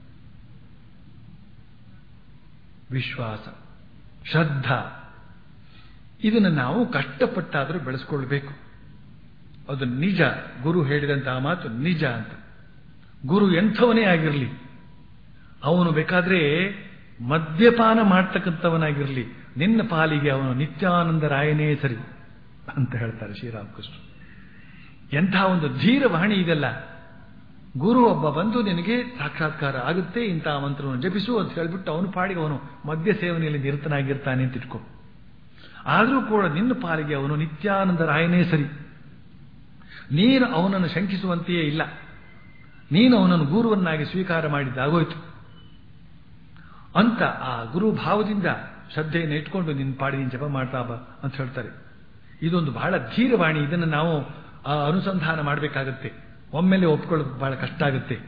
ವಿಶ್ವಾಸ ಶ್ರದ್ಧಾ ಇದನ್ನು ನಾವು ಕಷ್ಟಪಟ್ಟಾದರೂ ಬೆಳೆಸ್ಕೊಳ್ಬೇಕು ಅದು ನಿಜ ಗುರು ಹೇಳಿದಂತಹ ಮಾತು ನಿಜ ಅಂತ ಗುರು ಎಂಥವನೇ ಆಗಿರಲಿ ಅವನು ಬೇಕಾದ್ರೆ ಮದ್ಯಪಾನ ಮಾಡ್ತಕ್ಕಂಥವನಾಗಿರಲಿ ನಿನ್ನ ಪಾಲಿಗೆ ಅವನು ನಿತ್ಯಾನಂದ ರಾಯನೇ ಸರಿ ಅಂತ ಹೇಳ್ತಾರೆ ಶ್ರೀರಾಮಕೃಷ್ಣ ಎಂಥ ಒಂದು ಧೀರವಾಣಿ ಇದೆಲ್ಲ ಗುರು ಒಬ್ಬ ಬಂದು ನಿನಗೆ ಸಾಕ್ಷಾತ್ಕಾರ ಆಗುತ್ತೆ ಇಂತಹ ಮಂತ್ರವನ್ನು ಜಪಿಸು ಅಂತ ಹೇಳ್ಬಿಟ್ಟು ಅವನು ಪಾಡಿಗೆ ಅವನು ಮದ್ಯ ಸೇವನೆಯಲ್ಲಿ ನಿರತನಾಗಿರ್ತಾನೆ ಅಂತ ಇಟ್ಕೋ ಆದರೂ ಕೂಡ ನಿನ್ನ ಪಾಲಿಗೆ ಅವನು ನಿತ್ಯಾನಂದ ರಾಯನೇ ಸರಿ ನೀನು ಅವನನ್ನು ಶಂಕಿಸುವಂತೆಯೇ ಇಲ್ಲ ನೀನು ಅವನನ್ನು ಗುರುವನ್ನಾಗಿ ಸ್ವೀಕಾರ ಮಾಡಿದ್ದಾಗೋಯ್ತು ಅಂತ ಆ ಗುರು ಭಾವದಿಂದ ಶ್ರದ್ಧೆಯನ್ನು ಇಟ್ಕೊಂಡು ನಿನ್ನ ಪಾಡಿ ನೀನು ಜಪ ಮಾಡ್ತಾ ಬಾ ಅಂತ ಹೇಳ್ತಾರೆ ಇದೊಂದು ಬಹಳ ಧೀರವಾಣಿ ಇದನ್ನು ನಾವು ಅನುಸಂಧಾನ ಮಾಡಬೇಕಾಗತ್ತೆ ಒಮ್ಮೆಲೆ ಒಪ್ಕೊಳ್ಳೋದು ಬಹಳ ಕಷ್ಟ ಆಗುತ್ತೆ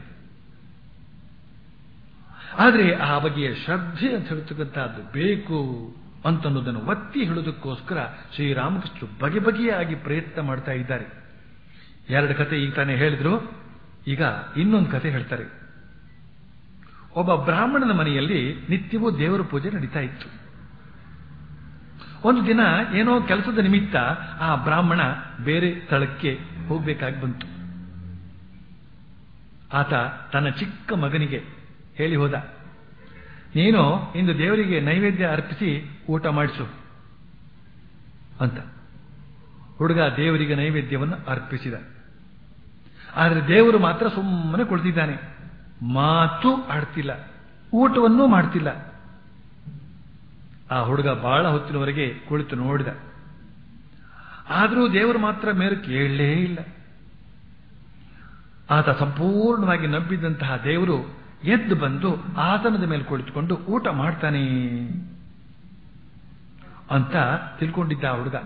ಆದರೆ ಆ ಬಗೆಯ ಶ್ರದ್ಧೆ ಅಂತ ಹೇಳ್ತಕ್ಕಂಥದ್ದು ಬೇಕು ಅಂತನ್ನೋದನ್ನು ಒತ್ತಿ ಹೇಳೋದಕ್ಕೋಸ್ಕರ ಶ್ರೀರಾಮಕೃಷ್ಣ ಬಗೆ ಬಗೆಯಾಗಿ ಪ್ರಯತ್ನ ಮಾಡ್ತಾ ಇದ್ದಾರೆ ಎರಡು ಕತೆ ಈಗ ತಾನೇ ಹೇಳಿದ್ರು ಈಗ ಇನ್ನೊಂದು ಕತೆ ಹೇಳ್ತಾರೆ ಒಬ್ಬ ಬ್ರಾಹ್ಮಣನ ಮನೆಯಲ್ಲಿ ನಿತ್ಯವೂ ದೇವರ ಪೂಜೆ ನಡೀತಾ ಇತ್ತು ಒಂದು ದಿನ ಏನೋ ಕೆಲಸದ ನಿಮಿತ್ತ ಆ ಬ್ರಾಹ್ಮಣ ಬೇರೆ ಸ್ಥಳಕ್ಕೆ ಹೋಗ್ಬೇಕಾಗಿ ಬಂತು ಆತ ತನ್ನ ಚಿಕ್ಕ ಮಗನಿಗೆ ಹೇಳಿ ಹೋದ ನೀನು ಇಂದು ದೇವರಿಗೆ ನೈವೇದ್ಯ ಅರ್ಪಿಸಿ ಊಟ ಮಾಡಿಸು ಅಂತ ಹುಡುಗ ದೇವರಿಗೆ ನೈವೇದ್ಯವನ್ನು ಅರ್ಪಿಸಿದ ಆದರೆ ದೇವರು ಮಾತ್ರ ಸುಮ್ಮನೆ ಕುಳಿತಿದ್ದಾನೆ ಮಾತು ಆಡ್ತಿಲ್ಲ ಊಟವನ್ನೂ ಮಾಡ್ತಿಲ್ಲ ಆ ಹುಡುಗ ಬಹಳ ಹೊತ್ತಿನವರೆಗೆ ಕುಳಿತು ನೋಡಿದ ಆದರೂ ದೇವರು ಮಾತ್ರ ಮೇರು ಕೇಳಲೇ ಇಲ್ಲ ಆತ ಸಂಪೂರ್ಣವಾಗಿ ನಂಬಿದಂತಹ ದೇವರು ಎದ್ದು ಬಂದು ಆಸನದ ಮೇಲೆ ಕುಳಿತುಕೊಂಡು ಊಟ ಮಾಡ್ತಾನೆ ಅಂತ ತಿಳ್ಕೊಂಡಿದ್ದ ಆ ಹುಡುಗ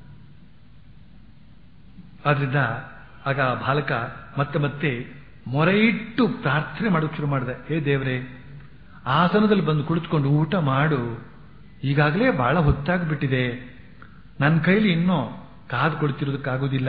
ಆದ್ರಿಂದ ಆಗ ಆ ಬಾಲಕ ಮತ್ತೆ ಮತ್ತೆ ಮೊರೆ ಇಟ್ಟು ಪ್ರಾರ್ಥನೆ ಮಾಡೋಕೆ ಶುರು ಮಾಡಿದೆ ಹೇ ದೇವರೇ ಆಸನದಲ್ಲಿ ಬಂದು ಕುಳಿತುಕೊಂಡು ಊಟ ಮಾಡು ಈಗಾಗಲೇ ಬಹಳ ಹೊತ್ತಾಗ್ಬಿಟ್ಟಿದೆ ನನ್ನ ಕೈಲಿ ಇನ್ನೂ ಕಾದು ಕೊಡ್ತಿರೋದಕ್ಕಾಗೋದಿಲ್ಲ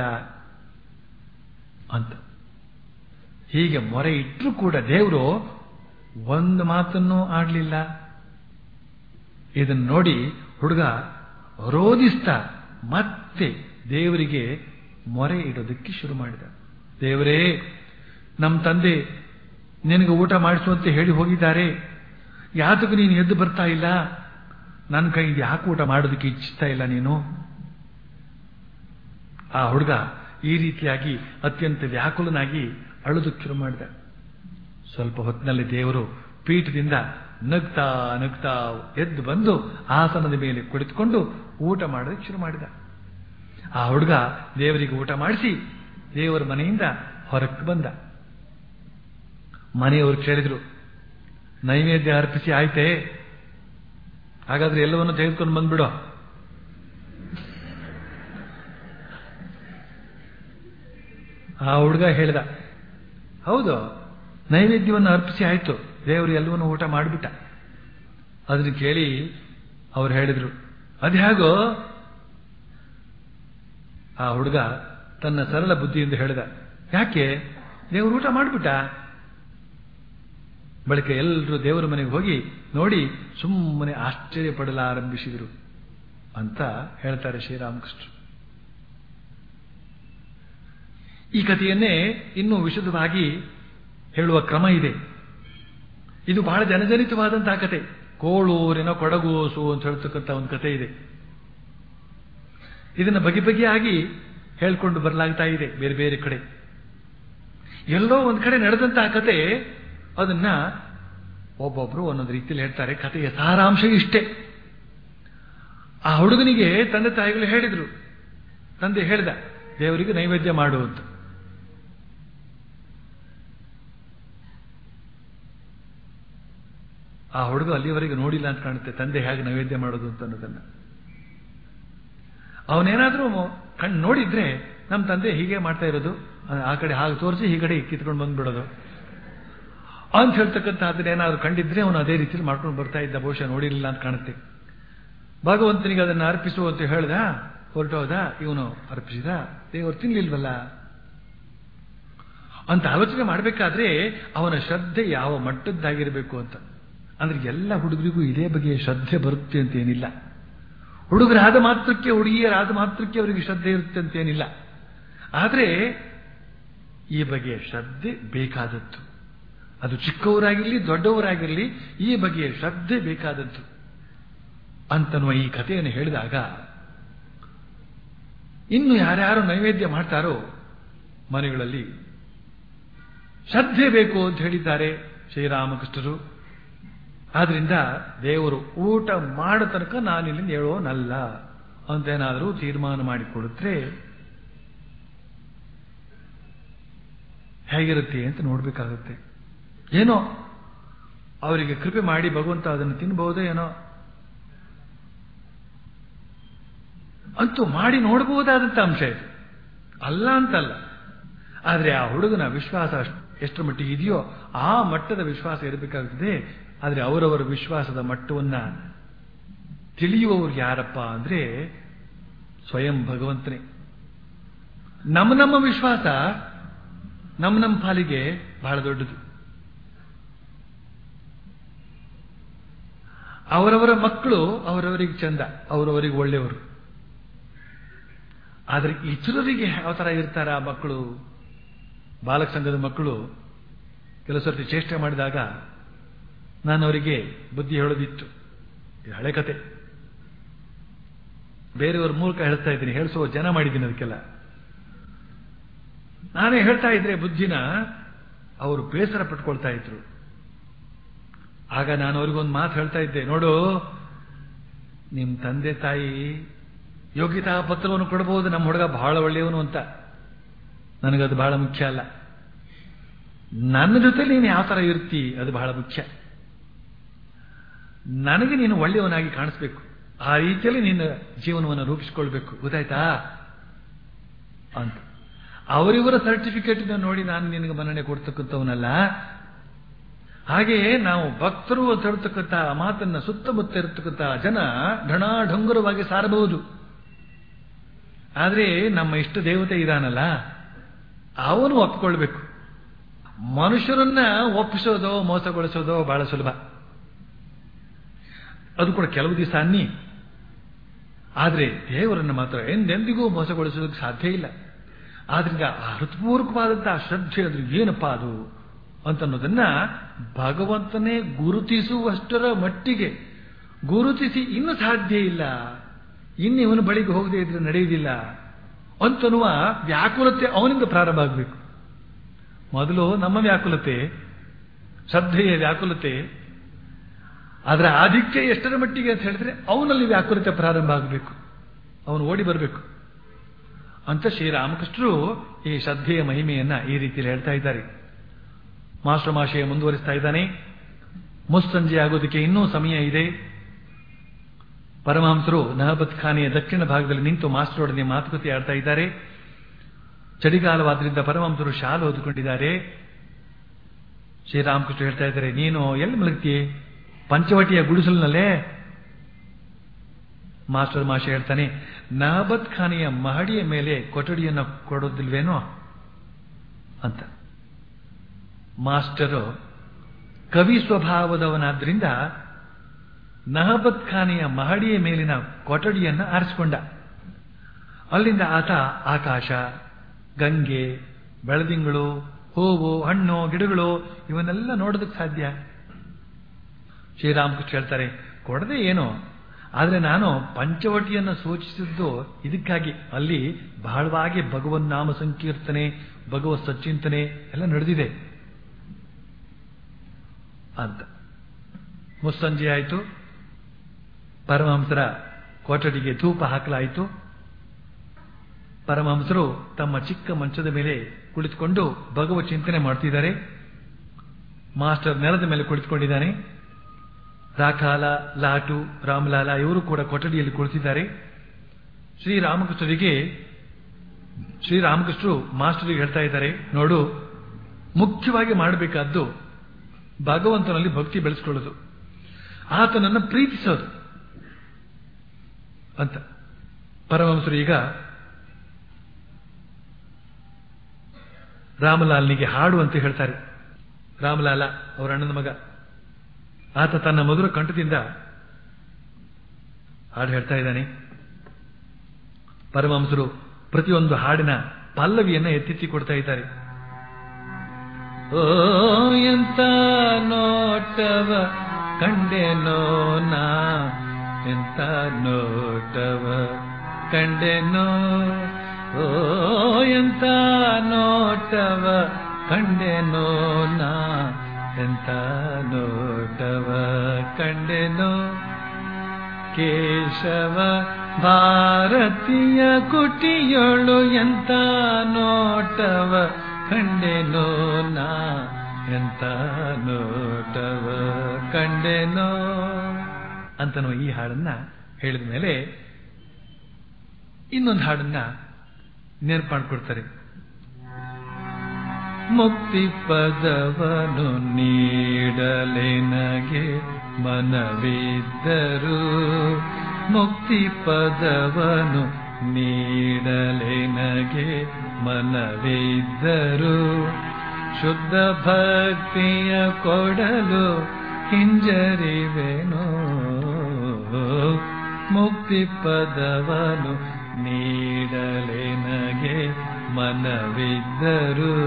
ಅಂತ ಹೀಗೆ ಮೊರೆ ಇಟ್ಟರೂ ಕೂಡ ದೇವರು ಒಂದು ಮಾತನ್ನು ಆಡಲಿಲ್ಲ ಇದನ್ನು ನೋಡಿ ಹುಡುಗ ರೋಧಿಸ್ತಾ ಮತ್ತೆ ದೇವರಿಗೆ ಮೊರೆ ಇಡೋದಕ್ಕೆ ಶುರು ಮಾಡಿದ ದೇವರೇ ನಮ್ಮ ತಂದೆ ನಿನಗೆ ಊಟ ಮಾಡಿಸುವಂತೆ ಹೇಳಿ ಹೋಗಿದ್ದಾರೆ ಯಾತಕ್ಕೂ ನೀನು ಎದ್ದು ಬರ್ತಾ ಇಲ್ಲ ನನ್ನ ಕೈಯಿಂದ ಯಾಕೆ ಊಟ ಮಾಡೋದಕ್ಕೆ ಇಚ್ಛಿಸ್ತಾ ಇಲ್ಲ ನೀನು ಆ ಹುಡುಗ ಈ ರೀತಿಯಾಗಿ ಅತ್ಯಂತ ವ್ಯಾಕುಲನಾಗಿ ಅಳುದಕ್ಕೆ ಶುರು ಮಾಡಿದ ಸ್ವಲ್ಪ ಹೊತ್ತಿನಲ್ಲಿ ದೇವರು ಪೀಠದಿಂದ ನಗ್ತಾ ನಗ್ತಾ ಎದ್ದು ಬಂದು ಆಸನದ ಮೇಲೆ ಕುಳಿತುಕೊಂಡು ಊಟ ಮಾಡೋದಕ್ಕೆ ಶುರು ಮಾಡಿದ ಆ ಹುಡುಗ ದೇವರಿಗೆ ಊಟ ಮಾಡಿಸಿ ದೇವರ ಮನೆಯಿಂದ ಹೊರಕ್ಕೆ ಬಂದ ಮನೆಯವರು ಕೇಳಿದ್ರು ನೈವೇದ್ಯ ಅರ್ಪಿಸಿ ಆಯ್ತೇ ಹಾಗಾದ್ರೆ ಎಲ್ಲವನ್ನು ತೆಗೆದುಕೊಂಡು ಬಂದ್ಬಿಡೋ ಆ ಹುಡುಗ ಹೇಳ್ದ ಹೌದು ನೈವೇದ್ಯವನ್ನು ಅರ್ಪಿಸಿ ಆಯ್ತು ದೇವರು ಎಲ್ಲವನ್ನು ಊಟ ಮಾಡಿಬಿಟ್ಟ ಅದನ್ನು ಕೇಳಿ ಅವ್ರು ಹೇಳಿದ್ರು ಅದ್ಯಾಗೋ ಆ ಹುಡುಗ ತನ್ನ ಸರಳ ಬುದ್ಧಿಯಿಂದ ಹೇಳಿದ ಯಾಕೆ ದೇವರು ಊಟ ಮಾಡಿಬಿಟ್ಟ ಬಳಿಕ ಎಲ್ಲರೂ ದೇವರ ಮನೆಗೆ ಹೋಗಿ ನೋಡಿ ಸುಮ್ಮನೆ ಆಶ್ಚರ್ಯ ಪಡಲಾರಂಭಿಸಿದರು ಅಂತ ಹೇಳ್ತಾರೆ ಶ್ರೀರಾಮಕೃಷ್ಣರು ಈ ಕಥೆಯನ್ನೇ ಇನ್ನೂ ವಿಶದವಾಗಿ ಹೇಳುವ ಕ್ರಮ ಇದೆ ಇದು ಬಹಳ ಜನಜನಿತವಾದಂತಹ ಕತೆ ಕೋಳೂರಿನ ಕೊಡಗೋಸು ಅಂತ ಹೇಳ್ತಕ್ಕಂಥ ಒಂದು ಕತೆ ಇದೆ ಇದನ್ನು ಬಗೆ ಬಗೆಯಾಗಿ ಹೇಳ್ಕೊಂಡು ಬರಲಾಗ್ತಾ ಇದೆ ಬೇರೆ ಬೇರೆ ಕಡೆ ಎಲ್ಲೋ ಒಂದು ಕಡೆ ನಡೆದಂತಹ ಕತೆ ಅದನ್ನ ಒಬ್ಬೊಬ್ರು ಒಂದೊಂದು ರೀತಿಯಲ್ಲಿ ಹೇಳ್ತಾರೆ ಕಥೆಯ ಸಾರಾಂಶ ಇಷ್ಟೇ ಆ ಹುಡುಗನಿಗೆ ತಂದೆ ತಾಯಿಗಳು ಹೇಳಿದ್ರು ತಂದೆ ಹೇಳ್ದ ದೇವರಿಗೆ ನೈವೇದ್ಯ ಮಾಡು ಅಂತ ಆ ಹುಡುಗ ಅಲ್ಲಿವರೆಗೆ ನೋಡಿಲ್ಲ ಅಂತ ಕಾಣುತ್ತೆ ತಂದೆ ಹೇಗೆ ನೈವೇದ್ಯ ಮಾಡೋದು ಅಂತ ಅನ್ನೋದನ್ನ ಅವನೇನಾದ್ರೂ ಕಣ್ ನೋಡಿದ್ರೆ ನಮ್ಮ ತಂದೆ ಹೀಗೆ ಮಾಡ್ತಾ ಇರೋದು ಆ ಕಡೆ ಹಾಗೆ ತೋರಿಸಿ ಈ ಕಡೆ ಕಿತ್ಕೊಂಡು ಬಂದ್ಬಿಡೋದು ಅಂತ ಹೇಳ್ತಕ್ಕಂಥ ಅದನ್ನೇನಾದ್ರು ಕಂಡಿದ್ರೆ ಅವನು ಅದೇ ರೀತಿಯಲ್ಲಿ ಮಾಡ್ಕೊಂಡು ಬರ್ತಾ ಇದ್ದ ಬಹುಶಃ ನೋಡಿರಲಿಲ್ಲ ಅಂತ ಕಾಣುತ್ತೆ ಭಗವಂತನಿಗೆ ಅದನ್ನು ಅರ್ಪಿಸು ಅಂತ ಹೇಳ್ದ ಹೊರಟೋದ ಇವನು ಅರ್ಪಿಸಿದ ದೇವರು ತಿನ್ಲಿಲ್ವಲ್ಲ ಅಂತ ಆಲೋಚನೆ ಮಾಡಬೇಕಾದ್ರೆ ಅವನ ಶ್ರದ್ಧೆ ಯಾವ ಮಟ್ಟದ್ದಾಗಿರಬೇಕು ಅಂತ ಅಂದ್ರೆ ಎಲ್ಲ ಹುಡುಗರಿಗೂ ಇದೇ ಬಗೆಯ ಶ್ರದ್ಧೆ ಬರುತ್ತೆ ಅಂತ ಏನಿಲ್ಲ ಹುಡುಗರಾದ ಮಾತ್ರಕ್ಕೆ ಹುಡುಗಿಯರಾದ ಮಾತ್ರಕ್ಕೆ ಅವರಿಗೆ ಶ್ರದ್ಧೆ ಇರುತ್ತೆ ಅಂತ ಏನಿಲ್ಲ ಆದರೆ ಈ ಬಗೆಯ ಶ್ರದ್ಧೆ ಬೇಕಾದದ್ದು ಅದು ಚಿಕ್ಕವರಾಗಿರಲಿ ದೊಡ್ಡವರಾಗಿರಲಿ ಈ ಬಗೆಯ ಶ್ರದ್ಧೆ ಬೇಕಾದದ್ದು ಅಂತನ್ನುವ ಈ ಕಥೆಯನ್ನು ಹೇಳಿದಾಗ ಇನ್ನು ಯಾರ್ಯಾರು ನೈವೇದ್ಯ ಮಾಡ್ತಾರೋ ಮನೆಗಳಲ್ಲಿ ಶ್ರದ್ಧೆ ಬೇಕು ಅಂತ ಹೇಳಿದ್ದಾರೆ ಶ್ರೀರಾಮಕೃಷ್ಣರು ಆದ್ರಿಂದ ದೇವರು ಊಟ ಮಾಡೋ ತನಕ ನಾನಿಲ್ಲಿ ಹೇಳೋನಲ್ಲ ಅಂತೇನಾದರೂ ತೀರ್ಮಾನ ಮಾಡಿಕೊಡುತ್ತೆ ಹೇಗಿರುತ್ತೆ ಅಂತ ನೋಡ್ಬೇಕಾಗುತ್ತೆ ಏನೋ ಅವರಿಗೆ ಕೃಪೆ ಮಾಡಿ ಭಗವಂತ ಅದನ್ನು ತಿನ್ಬಹುದೇ ಏನೋ ಅಂತೂ ಮಾಡಿ ನೋಡಬಹುದಾದಂಥ ಅಂಶ ಇದು ಅಲ್ಲ ಅಂತಲ್ಲ ಆದರೆ ಆ ಹುಡುಗನ ವಿಶ್ವಾಸ ಎಷ್ಟರ ಮಟ್ಟಿಗೆ ಇದೆಯೋ ಆ ಮಟ್ಟದ ವಿಶ್ವಾಸ ಇರಬೇಕಾಗುತ್ತದೆ ಆದರೆ ಅವರವರ ವಿಶ್ವಾಸದ ಮಟ್ಟವನ್ನ ತಿಳಿಯುವವರು ಯಾರಪ್ಪ ಅಂದ್ರೆ ಸ್ವಯಂ ಭಗವಂತನೇ ನಮ್ಮ ನಮ್ಮ ವಿಶ್ವಾಸ ನಮ್ಮ ನಮ್ಮ ಪಾಲಿಗೆ ಬಹಳ ದೊಡ್ಡದು ಅವರವರ ಮಕ್ಕಳು ಅವರವರಿಗೆ ಚಂದ ಅವರವರಿಗೆ ಒಳ್ಳೆಯವರು ಆದರೆ ಇತರರಿಗೆ ಯಾವ ಥರ ಇರ್ತಾರ ಆ ಮಕ್ಕಳು ಬಾಲಕ ಸಂಘದ ಮಕ್ಕಳು ಕೆಲವು ಸರ್ತಿ ಚೇಷ್ಟೆ ಮಾಡಿದಾಗ ನಾನು ಅವರಿಗೆ ಬುದ್ಧಿ ಹೇಳೋದಿತ್ತು ಇದು ಹಳೆ ಕತೆ ಬೇರೆಯವ್ರ ಮೂಲಕ ಹೇಳ್ತಾ ಇದ್ದೀನಿ ಹೇಳಿಸುವ ಜನ ಮಾಡಿದ್ದೀನಿ ಅದಕ್ಕೆಲ್ಲ ನಾನೇ ಹೇಳ್ತಾ ಇದ್ರೆ ಬುದ್ಧಿನ ಅವರು ಬೇಸರ ಪಟ್ಕೊಳ್ತಾ ಇದ್ರು ಆಗ ನಾನು ಅವ್ರಿಗೊಂದು ಮಾತು ಹೇಳ್ತಾ ಇದ್ದೆ ನೋಡು ನಿಮ್ ತಂದೆ ತಾಯಿ ಯೋಗ್ಯತಾ ಪತ್ರವನ್ನು ಕೊಡಬಹುದು ನಮ್ಮ ಹುಡುಗ ಬಹಳ ಒಳ್ಳೆಯವನು ಅಂತ ನನಗದು ಬಹಳ ಮುಖ್ಯ ಅಲ್ಲ ನನ್ನ ಜೊತೆ ನೀನು ಯಾವ ತರ ಇರ್ತಿ ಅದು ಬಹಳ ಮುಖ್ಯ ನನಗೆ ನೀನು ಒಳ್ಳೆಯವನಾಗಿ ಕಾಣಿಸ್ಬೇಕು ಆ ರೀತಿಯಲ್ಲಿ ನಿನ್ನ ಜೀವನವನ್ನು ರೂಪಿಸಿಕೊಳ್ಬೇಕು ಗೊತ್ತಾಯ್ತಾ ಅಂತ ಅವರಿವರ ಸರ್ಟಿಫಿಕೇಟ್ ನೋಡಿ ನಾನು ನಿನಗೆ ಮನ್ನಣೆ ಕೊಡ್ತಕ್ಕಂಥವನಲ್ಲ ಹಾಗೆಯೇ ನಾವು ಭಕ್ತರು ಅಂತ ಹೇಳ್ತಕ್ಕಂಥ ಆ ಮಾತನ್ನ ಸುತ್ತಮುತ್ತ ಇರತಕ್ಕಂಥ ಜನ ಢಣಾಢಂಗುರವಾಗಿ ಸಾರಬಹುದು ಆದ್ರೆ ನಮ್ಮ ಇಷ್ಟ ದೇವತೆ ಇದಾನಲ್ಲ ಅವನು ಒಪ್ಪಿಕೊಳ್ಬೇಕು ಮನುಷ್ಯರನ್ನ ಒಪ್ಪಿಸೋದೋ ಮೋಸಗೊಳಿಸೋದೋ ಬಹಳ ಸುಲಭ ಅದು ಕೂಡ ಕೆಲವು ದಿವಸ ಅನ್ನಿ ಆದ್ರೆ ದೇವರನ್ನು ಮಾತ್ರ ಎಂದೆಂದಿಗೂ ಮೋಸಗೊಳಿಸೋದಕ್ಕೆ ಸಾಧ್ಯ ಇಲ್ಲ ಆದ್ರಿಂದ ಆ ಹೃತ್ಪೂರ್ವಕವಾದಂತಹ ಶ್ರದ್ಧೆ ಅಂದ್ರೆ ಏನಪ್ಪ ಅದು ಅಂತನ್ನೋದನ್ನ ಭಗವಂತನೇ ಗುರುತಿಸುವಷ್ಟರ ಮಟ್ಟಿಗೆ ಗುರುತಿಸಿ ಇನ್ನು ಸಾಧ್ಯ ಇಲ್ಲ ಇನ್ನು ಇವನ ಬಳಿಗೆ ಹೋಗದೆ ಇದ್ರೆ ನಡೆಯುವುದಿಲ್ಲ ಅಂತನ್ನುವ ವ್ಯಾಕುಲತೆ ಅವನಿಂದ ಪ್ರಾರಂಭ ಆಗಬೇಕು ಮೊದಲು ನಮ್ಮ ವ್ಯಾಕುಲತೆ ಶ್ರದ್ಧೆಯ ವ್ಯಾಕುಲತೆ ಅದರ ಆಧಿಕ್ಯ ಎಷ್ಟರ ಮಟ್ಟಿಗೆ ಅಂತ ಹೇಳಿದ್ರೆ ಅವನಲ್ಲಿ ವ್ಯಾಕುಲತೆ ಪ್ರಾರಂಭ ಆಗಬೇಕು ಅವನು ಓಡಿ ಬರಬೇಕು ಅಂತ ಶ್ರೀರಾಮಕೃಷ್ಣರು ಈ ಶ್ರದ್ಧೆಯ ಮಹಿಮೆಯನ್ನ ಈ ರೀತಿಯಲ್ಲಿ ಹೇಳ್ತಾ ಇದ್ದಾರೆ ಮಾಸ್ಟರ್ ಮಾಶಯ ಮುಂದುವರಿಸ್ತಾ ಇದ್ದಾನೆ ಮುಸ್ಸಂಜೆ ಆಗೋದಕ್ಕೆ ಇನ್ನೂ ಸಮಯ ಇದೆ ಪರಮಹಂಸರು ನಹಬತ್ ಖಾನೆಯ ದಕ್ಷಿಣ ಭಾಗದಲ್ಲಿ ನಿಂತು ಮಾಸ್ಟರೊಡನೆ ಮಾತುಕತೆ ಆಡ್ತಾ ಇದ್ದಾರೆ ಚಳಿಗಾಲವಾದ್ರಿಂದ ಪರಮಹಂಸರು ಶಾಲು ಹೊದ್ದುಕೊಂಡಿದ್ದಾರೆ ಶ್ರೀರಾಮಕೃಷ್ಣ ಹೇಳ್ತಾ ಇದ್ದಾರೆ ನೀನು ಎಲ್ಲಿ ಮಲಗ್ತೀಯ ಪಂಚವಟಿಯ ಗುಡಿಸಲಿನಲ್ಲೇ ಮಾಸ್ಟರ್ ಮಾಷ ಹೇಳ್ತಾನೆ ನಹಬತ್ ಖಾನೆಯ ಮಹಡಿಯ ಮೇಲೆ ಕೊಠಡಿಯನ್ನು ಕೊಡೋದಿಲ್ವೇನೋ ಅಂತ ಮಾಸ್ಟರು ಕವಿ ಸ್ವಭಾವದವನಾದ್ರಿಂದ ನಹಬತ್ ಖಾನೆಯ ಮಹಡಿಯ ಮೇಲಿನ ಕೊಠಡಿಯನ್ನು ಆರಿಸಿಕೊಂಡ ಅಲ್ಲಿಂದ ಆತ ಆಕಾಶ ಗಂಗೆ ಬೆಳದಿಂಗಳು ಹೂವು ಹಣ್ಣು ಗಿಡಗಳು ಇವನ್ನೆಲ್ಲ ನೋಡೋದಕ್ಕೆ ಸಾಧ್ಯ ಶ್ರೀರಾಮಕೃಷ್ಣ ಹೇಳ್ತಾರೆ ಕೊಡದೆ ಏನೋ ಆದ್ರೆ ನಾನು ಪಂಚವಟಿಯನ್ನು ಸೂಚಿಸಿದ್ದು ಇದಕ್ಕಾಗಿ ಅಲ್ಲಿ ಬಹಳವಾಗಿ ಭಗವನ್ ನಾಮ ಸಂಕೀರ್ತನೆ ಭಗವತ್ ಸಚ್ಚಿಂತನೆ ಎಲ್ಲ ನಡೆದಿದೆ ಅಂತ ಮುಸ್ಸಂಜೆ ಆಯಿತು ಪರಮಹಂಸರ ಕೊಠಡಿಗೆ ಧೂಪ ಹಾಕಲಾಯಿತು ಪರಮಹಂಸರು ತಮ್ಮ ಚಿಕ್ಕ ಮಂಚದ ಮೇಲೆ ಕುಳಿತುಕೊಂಡು ಭಗವ ಚಿಂತನೆ ಮಾಡ್ತಿದ್ದಾರೆ ಮಾಸ್ಟರ್ ನೆಲದ ಮೇಲೆ ಕುಳಿತುಕೊಂಡಿದ್ದಾನೆ ರಾಖಾಲ ಲಾಟು ರಾಮಲಾಲ ಇವರು ಕೂಡ ಕೊಠಡಿಯಲ್ಲಿ ಕುಳಿತಿದ್ದಾರೆ ಶ್ರೀರಾಮಕೃಷ್ಣರಿಗೆ ಶ್ರೀರಾಮಕೃಷ್ಣರು ಮಾಸ್ಟರಿಗೆ ಹೇಳ್ತಾ ಇದ್ದಾರೆ ನೋಡು ಮುಖ್ಯವಾಗಿ ಮಾಡಬೇಕಾದ್ದು ಭಗವಂತನಲ್ಲಿ ಭಕ್ತಿ ಬೆಳೆಸ್ಕೊಳ್ಳೋದು ಆತನನ್ನು ಪ್ರೀತಿಸೋದು ಅಂತ ಪರಮಹಂಸರು ಈಗ ರಾಮಲಾಲ್ನಿಗೆ ಹಾಡು ಅಂತ ಹೇಳ್ತಾರೆ ರಾಮಲಾಲ ಅವರ ಅಣ್ಣನ ಮಗ ಆತ ತನ್ನ ಮಧುರ ಕಂಠದಿಂದ ಹಾಡು ಹೇಳ್ತಾ ಇದ್ದಾನೆ ಪರಮಹಂಸರು ಪ್ರತಿಯೊಂದು ಹಾಡಿನ ಪಲ್ಲವಿಯನ್ನ ಎತ್ತೆತ್ತಿ ಕೊಡ್ತಾ ಇದ್ದಾರೆ ಓ ಎಂತ ನೋಟವ ಕಂಡೆನೋ ನಾ ಎಂತ ನೋಟವ ಕಂಡೆನೋ ಓ ಎಂತ ನೋಟವ ಕಂಡೆನೋ ನಾ ಎಂತ ನೋಟವ ಕಂಡೆನೋ ಕೇಶವ ಭಾರತೀಯ ಕುಟಿಯೊಳು ಎಂತ ನೋಟವ ಕಂಡೆನೋ ನಾ ಎಂತ ನೋಟವ ಕಂಡೆನೋ ಅಂತನೋ ಈ ಹಾಡನ್ನ ಹೇಳಿದ ಮೇಲೆ ಇನ್ನೊಂದು ಹಾಡನ್ನ ನೆನಪು ಮಾಡಿಕೊಡ್ತಾರೆ ಮುಕ್ತಿ ಪದವನು ನೀಡಲೆನಗೆ ಮನವಿದ್ದರು ಮುಕ್ತಿ ಪದವನು ನೀಡಲೆನಗೆ ಮನವಿದ್ದರು ಶುದ್ಧ ಭಕ್ತಿಯ ಕೊಡಲು ಹಿಂಜರಿವೆನೋ ಮುಕ್ತಿ ಪದವನು ನೀಡಲೆನಗೆ ಮನವಿದ್ದರು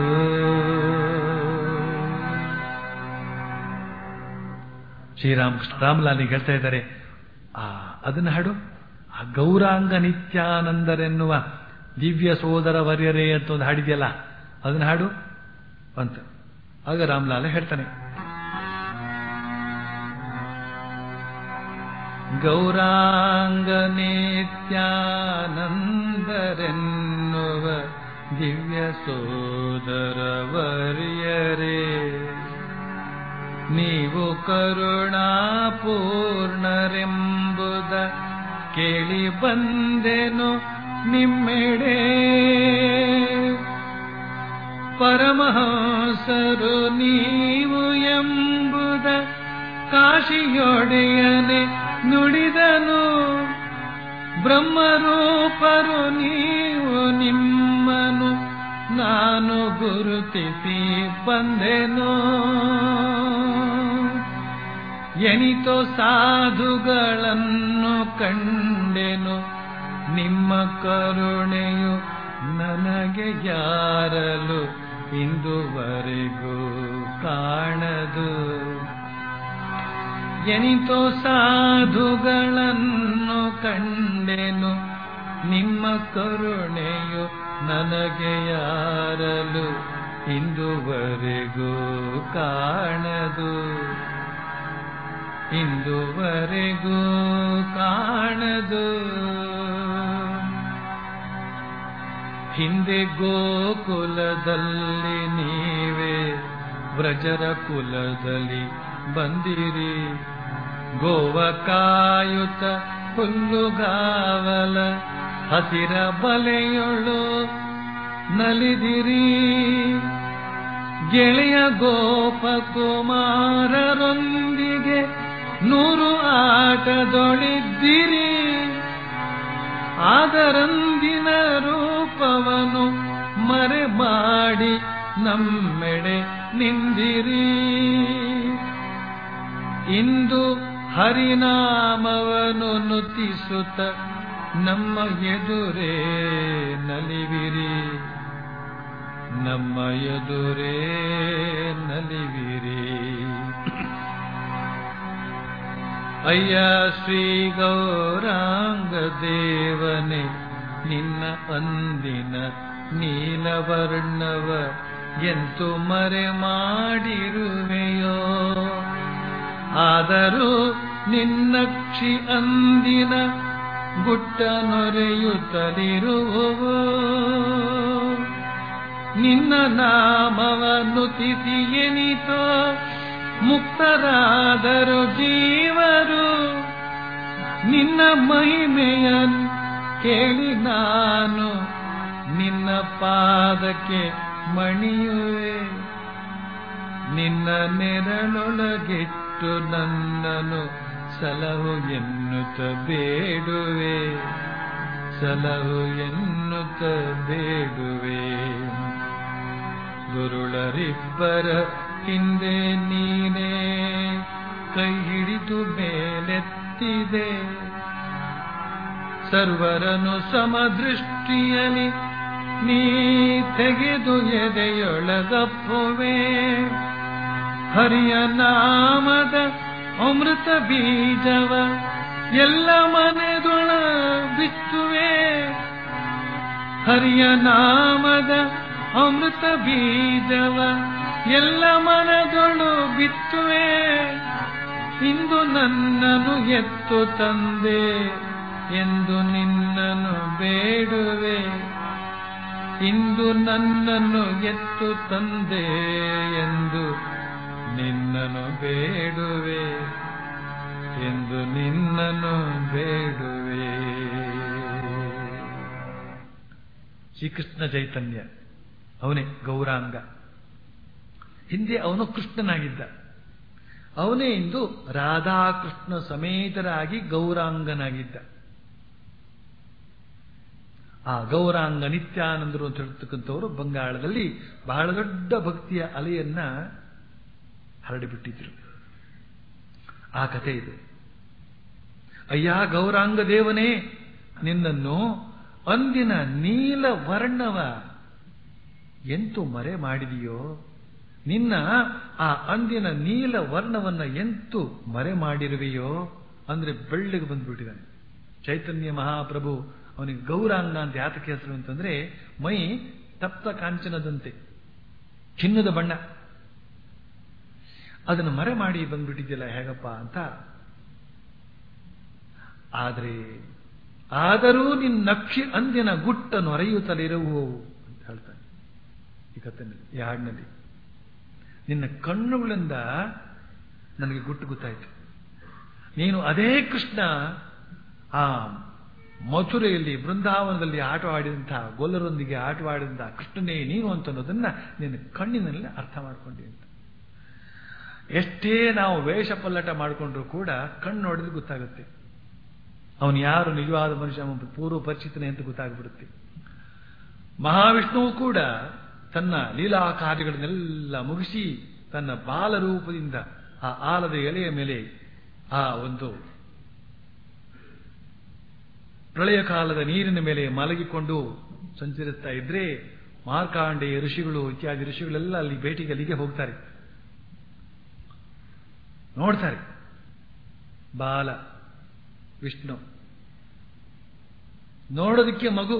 ಶ್ರೀರಾಮಕೃಷ್ಣ ರಾಮಲಾಲಿಗೆ ಹೇಳ್ತಾ ಇದ್ದಾರೆ ಆ ಅದನ್ನ ಹಾಡು ಆ ಗೌರಾಂಗ ನಿತ್ಯಾನಂದರೆನ್ನುವ ದಿವ್ಯ ಸೋದರ ವರ್ಯರೇ ಅಂತ ಒಂದು ಹಾಡಿದೆಯಲ್ಲ ಅದನ್ನ ಹಾಡು ಅಂತ ಆಗ ರಾಮಲಾಲ ಹೇಳ್ತಾನೆ ಗೌರಾಂಗನೇತ್ಯಾನಂದರೆನ್ನುವ ದಿವ್ಯ ಸೋದರವರ್ಯರೇ ನೀವು ಕರುಣಾಪೂರ್ಣರೆಂಬುದ ಕೇಳಿ ಬಂದೆನು ನಿಮ್ಮೆಡೆ ಪರಮಹಂಸರು ನೀವು ಎಂಬುದ ಕಾಶಿಯೊಡೆಯನೆ ನುಡಿದನು ಬ್ರಹ್ಮರೂಪರು ನೀವು ನಿಮ್ಮನು ನಾನು ಗುರುತಿಸಿ ಬಂದೆನು ಎನಿತೋ ಸಾಧುಗಳನ್ನು ಕಂಡೆನು ನಿಮ್ಮ ಕರುಣೆಯು ನನಗೆ ಯಾರಲು ಇಂದುವರೆಗೂ ಕಾಣದು ಎನಿತೋ ಸಾಧುಗಳನ್ನು ಕಂಡೆನು ನಿಮ್ಮ ಕರುಣೆಯು ನನಗೆ ಯಾರಲು ಇಂದುವರೆಗೂ ಕಾಣದು ಇಂದುವರೆಗೂ ಕಾಣದು ಹಿಂದೆ ಗೋಕುಲದಲ್ಲಿ ನೀವೇ ವ್ರಜರ ಕುಲದಲ್ಲಿ ಬಂದಿರಿ ಗೋವ ಕಾಯುತ ಹುಲ್ಲುಗಾವಲ ಹಸಿರ ಬಲೆಯೊಳು ನಲಿದಿರಿ ಗೆಳೆಯ ಗೋಪಕುಮಾರರೊಂದಿಗೆ ನೂರು ಆಟದೊಳಿದ್ದಿರಿ ಆದರಂದಿನ ರೂಪವನು ಮರೆ ಮಾಡಿ ನಮ್ಮೆಡೆ ನಿಂದಿರಿ ಇಂದು ಹರಿನಾಮವನು ನುತಿಸುತ್ತ ನಮ್ಮ ಎದುರೇ ನಲಿವಿರಿ ನಮ್ಮ ಎದುರೇ ನಲಿವಿರಿ ಅಯ್ಯ ಶ್ರೀ ಗೌರಾಂಗ ದೇವನೇ ನಿನ್ನ ಅಂದಿನ ನೀಲವರ್ಣವ ಎಂತು ಮರೆ ಮಾಡಿರುವೆಯೋ ಆದರೂ ನಿನ್ನಕ್ಷಿ ಅಂದಿನ ಗುಟ್ಟ ನೊರೆಯುತ್ತಲಿರುವವು ನಿನ್ನ ನಾಮವನ್ನು ತಿಥಿ ಎನಿತೋ ಮುಕ್ತರಾದರು ಜೀವರು ನಿನ್ನ ಮಹಿಮೆಯನ್ನು ಕೇಳಿ ನಾನು ನಿನ್ನ ಪಾದಕ್ಕೆ ಮಣಿಯುವೆ ನಿನ್ನ ನೆರಳೊಳಗಿಟ್ಟು ನನ್ನನು ಸಲಹು ಎನ್ನುತ್ತ ಬೇಡುವೆ ಸಲಹು ಎನ್ನುತ್ತ ಬೇಡುವೆ ದುರುಳರಿಬ್ಬರ ಹಿಂದೆ ನೀನೇ ಕೈ ಹಿಡಿದು ಮೇಲೆತ್ತಿದೆ ಸರ್ವರನು ಸಮದೃಷ್ಟಿಯಲ್ಲಿ ನೀ ತೆಗೆದು ಎದೆಯೊಳಗಪ್ಪುವೆ ಹರಿಯ ನಾಮದ ಅಮೃತ ಬೀಜವ ಎಲ್ಲ ಮನೆದೊಳ ಬಿತ್ತುವೆ ಹರಿಯ ನಾಮದ ಅಮೃತ ಬೀಜವ ಎಲ್ಲ ಮನದೊಳು ಬಿತ್ತುವೆ ಇಂದು ನನ್ನನು ಎತ್ತು ತಂದೆ ಎಂದು ನಿನ್ನನು ಬೇಡುವೆ ಇಂದು ನನ್ನನ್ನು ಎತ್ತು ತಂದೆ ಎಂದು ನಿನ್ನನು ಬೇಡುವೆ ಎಂದು ನಿನ್ನನು ಬೇಡುವೆ ಶ್ರೀಕೃಷ್ಣ ಚೈತನ್ಯ ಅವನೇ ಗೌರಾಂಗ ಹಿಂದೆ ಅವನು ಕೃಷ್ಣನಾಗಿದ್ದ ಅವನೇ ಇಂದು ರಾಧಾಕೃಷ್ಣ ಸಮೇತರಾಗಿ ಗೌರಾಂಗನಾಗಿದ್ದ ಆ ಗೌರಾಂಗ ನಿತ್ಯಾನಂದರು ಅಂತ ಹೇಳ್ತಕ್ಕಂಥವರು ಬಂಗಾಳದಲ್ಲಿ ಬಹಳ ದೊಡ್ಡ ಭಕ್ತಿಯ ಅಲೆಯನ್ನ ಹರಡಿಬಿಟ್ಟಿದ್ರು ಆ ಕಥೆ ಇದೆ ಅಯ್ಯ ಗೌರಾಂಗ ದೇವನೇ ನಿನ್ನನ್ನು ಅಂದಿನ ನೀಲ ವರ್ಣವ ಎಂತು ಮರೆ ಮಾಡಿದೆಯೋ ನಿನ್ನ ಆ ಅಂದಿನ ನೀಲ ವರ್ಣವನ್ನ ಎಂತು ಮರೆ ಮಾಡಿರುವೆಯೋ ಅಂದ್ರೆ ಬೆಳ್ಳಿಗೆ ಬಂದ್ಬಿಟ್ಟಿದ್ದಾನೆ ಚೈತನ್ಯ ಮಹಾಪ್ರಭು ಅವನಿಗೆ ಗೌರಾಂಗ ಅಂತ ಯಾತಕ್ಕೆ ಹೆಸರು ಅಂತಂದ್ರೆ ಮೈ ತಪ್ತ ಕಾಂಚನದಂತೆ ಚಿನ್ನದ ಬಣ್ಣ ಅದನ್ನು ಮರೆ ಮಾಡಿ ಬಂದ್ಬಿಟ್ಟಿದ್ಯಲ್ಲ ಹೇಗಪ್ಪ ಅಂತ ಆದರೆ ಆದರೂ ನಿನ್ನ ನಕ್ಷಿ ಅಂದಿನ ಗುಟ್ಟ ನೊರೆಯುತ್ತಲಿರುವು ಅಂತ ಹೇಳ್ತಾನೆ ಈ ಕಥೆನಲ್ಲಿ ಈ ಹಾಡಿನಲ್ಲಿ ನಿನ್ನ ಕಣ್ಣುಗಳಿಂದ ನನಗೆ ಗುಟ್ಟು ಗೊತ್ತಾಯಿತು ನೀನು ಅದೇ ಕೃಷ್ಣ ಆ ಮಥುರೆಯಲ್ಲಿ ಬೃಂದಾವನದಲ್ಲಿ ಆಟವಾಡಿದಂತಹ ಗೊಲ್ಲರೊಂದಿಗೆ ಆಟವಾಡಿದಂತಹ ಕೃಷ್ಣನೇ ನೀನು ಅಂತ ಅನ್ನೋದನ್ನ ನಿನ್ನ ಕಣ್ಣಿನಲ್ಲಿ ಅರ್ಥ ಮಾಡ್ಕೊಂಡಿ ಅಂತ ಎಷ್ಟೇ ನಾವು ವೇಷ ಪಲ್ಲಟ ಮಾಡಿಕೊಂಡ್ರು ಕೂಡ ಕಣ್ಣು ನೋಡಿದ್ರೆ ಗೊತ್ತಾಗುತ್ತೆ ಅವನು ಯಾರು ನಿಜವಾದ ಮನುಷ್ಯ ಅವನು ಪೂರ್ವ ಪರಿಚಿತನೆ ಅಂತ ಗೊತ್ತಾಗ್ಬಿಡುತ್ತೆ ಮಹಾವಿಷ್ಣುವು ಕೂಡ ತನ್ನ ಲೀಲಾ ಕಾರ್ಯಗಳನ್ನೆಲ್ಲ ಮುಗಿಸಿ ತನ್ನ ಬಾಲರೂಪದಿಂದ ಆ ಆಲದ ಎಲೆಯ ಮೇಲೆ ಆ ಒಂದು ಪ್ರಳಯ ಕಾಲದ ನೀರಿನ ಮೇಲೆ ಮಲಗಿಕೊಂಡು ಸಂಚರಿಸ್ತಾ ಇದ್ರೆ ಮಾರ್ಕಾಂಡೆಯ ಋಷಿಗಳು ಇತ್ಯಾದಿ ಋಷಿಗಳೆಲ್ಲ ಅಲ್ಲಿ ಭೇಟಿಗೆ ಅಲ್ಲಿಗೆ ಹೋಗ್ತಾರೆ ನೋಡ್ತಾರೆ ಬಾಲ ವಿಷ್ಣು ನೋಡೋದಕ್ಕೆ ಮಗು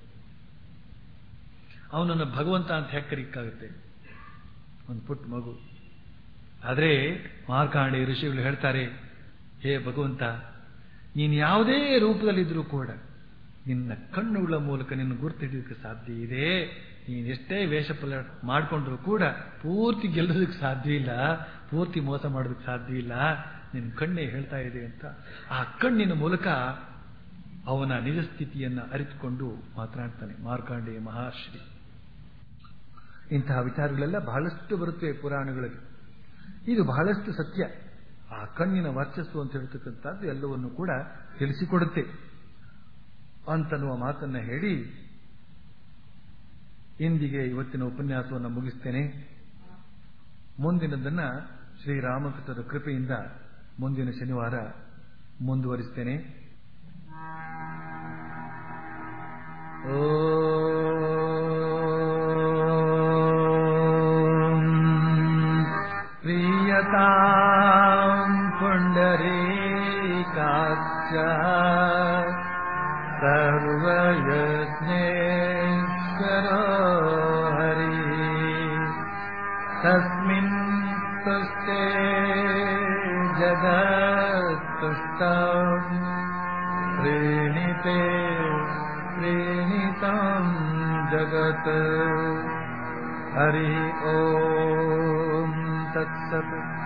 ಅವನನ್ನು ಭಗವಂತ ಅಂತ ಹೆಕ್ಕರಿಕ್ಕಾಗುತ್ತೆ ಒಂದು ಪುಟ್ಟ ಮಗು ಆದರೆ ಮಾರ್ಕಾಂಡಿ ಋಷಿಗಳು ಹೇಳ್ತಾರೆ ಹೇ ಭಗವಂತ ನೀನು ಯಾವುದೇ ರೂಪದಲ್ಲಿದ್ರೂ ಕೂಡ ನಿನ್ನ ಕಣ್ಣುಗಳ ಮೂಲಕ ನಿನ್ನ ಗುರುತಿಡೋದಕ್ಕೆ ಸಾಧ್ಯ ಇದೆ ನೀನು ಎಷ್ಟೇ ವೇಷಪಲ್ಲ ಮಾಡಿಕೊಂಡ್ರು ಕೂಡ ಪೂರ್ತಿ ಗೆಲ್ಲೋದಕ್ಕೆ ಸಾಧ್ಯ ಇಲ್ಲ ಪೂರ್ತಿ ಮೋಸ ಮಾಡೋದಕ್ಕೆ ಸಾಧ್ಯ ಇಲ್ಲ ನಿನ್ನ ಕಣ್ಣೇ ಹೇಳ್ತಾ ಇದೆ ಅಂತ ಆ ಕಣ್ಣಿನ ಮೂಲಕ ಅವನ ನಿಜ ಸ್ಥಿತಿಯನ್ನು ಅರಿತುಕೊಂಡು ಮಾತನಾಡ್ತಾನೆ ಮಾರ್ಕಾಂಡೇಯ ಮಹರ್ಷಿ ಇಂತಹ ವಿಚಾರಗಳೆಲ್ಲ ಬಹಳಷ್ಟು ಬರುತ್ತವೆ ಪುರಾಣಗಳಲ್ಲಿ ಇದು ಬಹಳಷ್ಟು ಸತ್ಯ ಆ ಕಣ್ಣಿನ ವರ್ಚಸ್ಸು ಅಂತ ಹೇಳ್ತಕ್ಕಂಥದ್ದು ಎಲ್ಲವನ್ನು ಕೂಡ ತಿಳಿಸಿಕೊಡುತ್ತೆ ಅಂತನ್ನುವ ಮಾತನ್ನ ಹೇಳಿ ಇಂದಿಗೆ ಇವತ್ತಿನ ಉಪನ್ಯಾಸವನ್ನು ಮುಗಿಸ್ತೇನೆ ಮುಂದಿನದನ್ನ ಶ್ರೀರಾಮಕೃಷ್ಣರ ಕೃಪೆಯಿಂದ ಮುಂದಿನ ಶನಿವಾರ ಮುಂದುವರಿಸ್ತೇನೆ प्रियताम् पुण्डरीकाच्च सर्वयज्ञेश्वरो हरि तस्मिन् तुष्टे जगत्तुष्टम् प्रीणिते प्रीणितम् जगत् हरि ॐ तत्सत्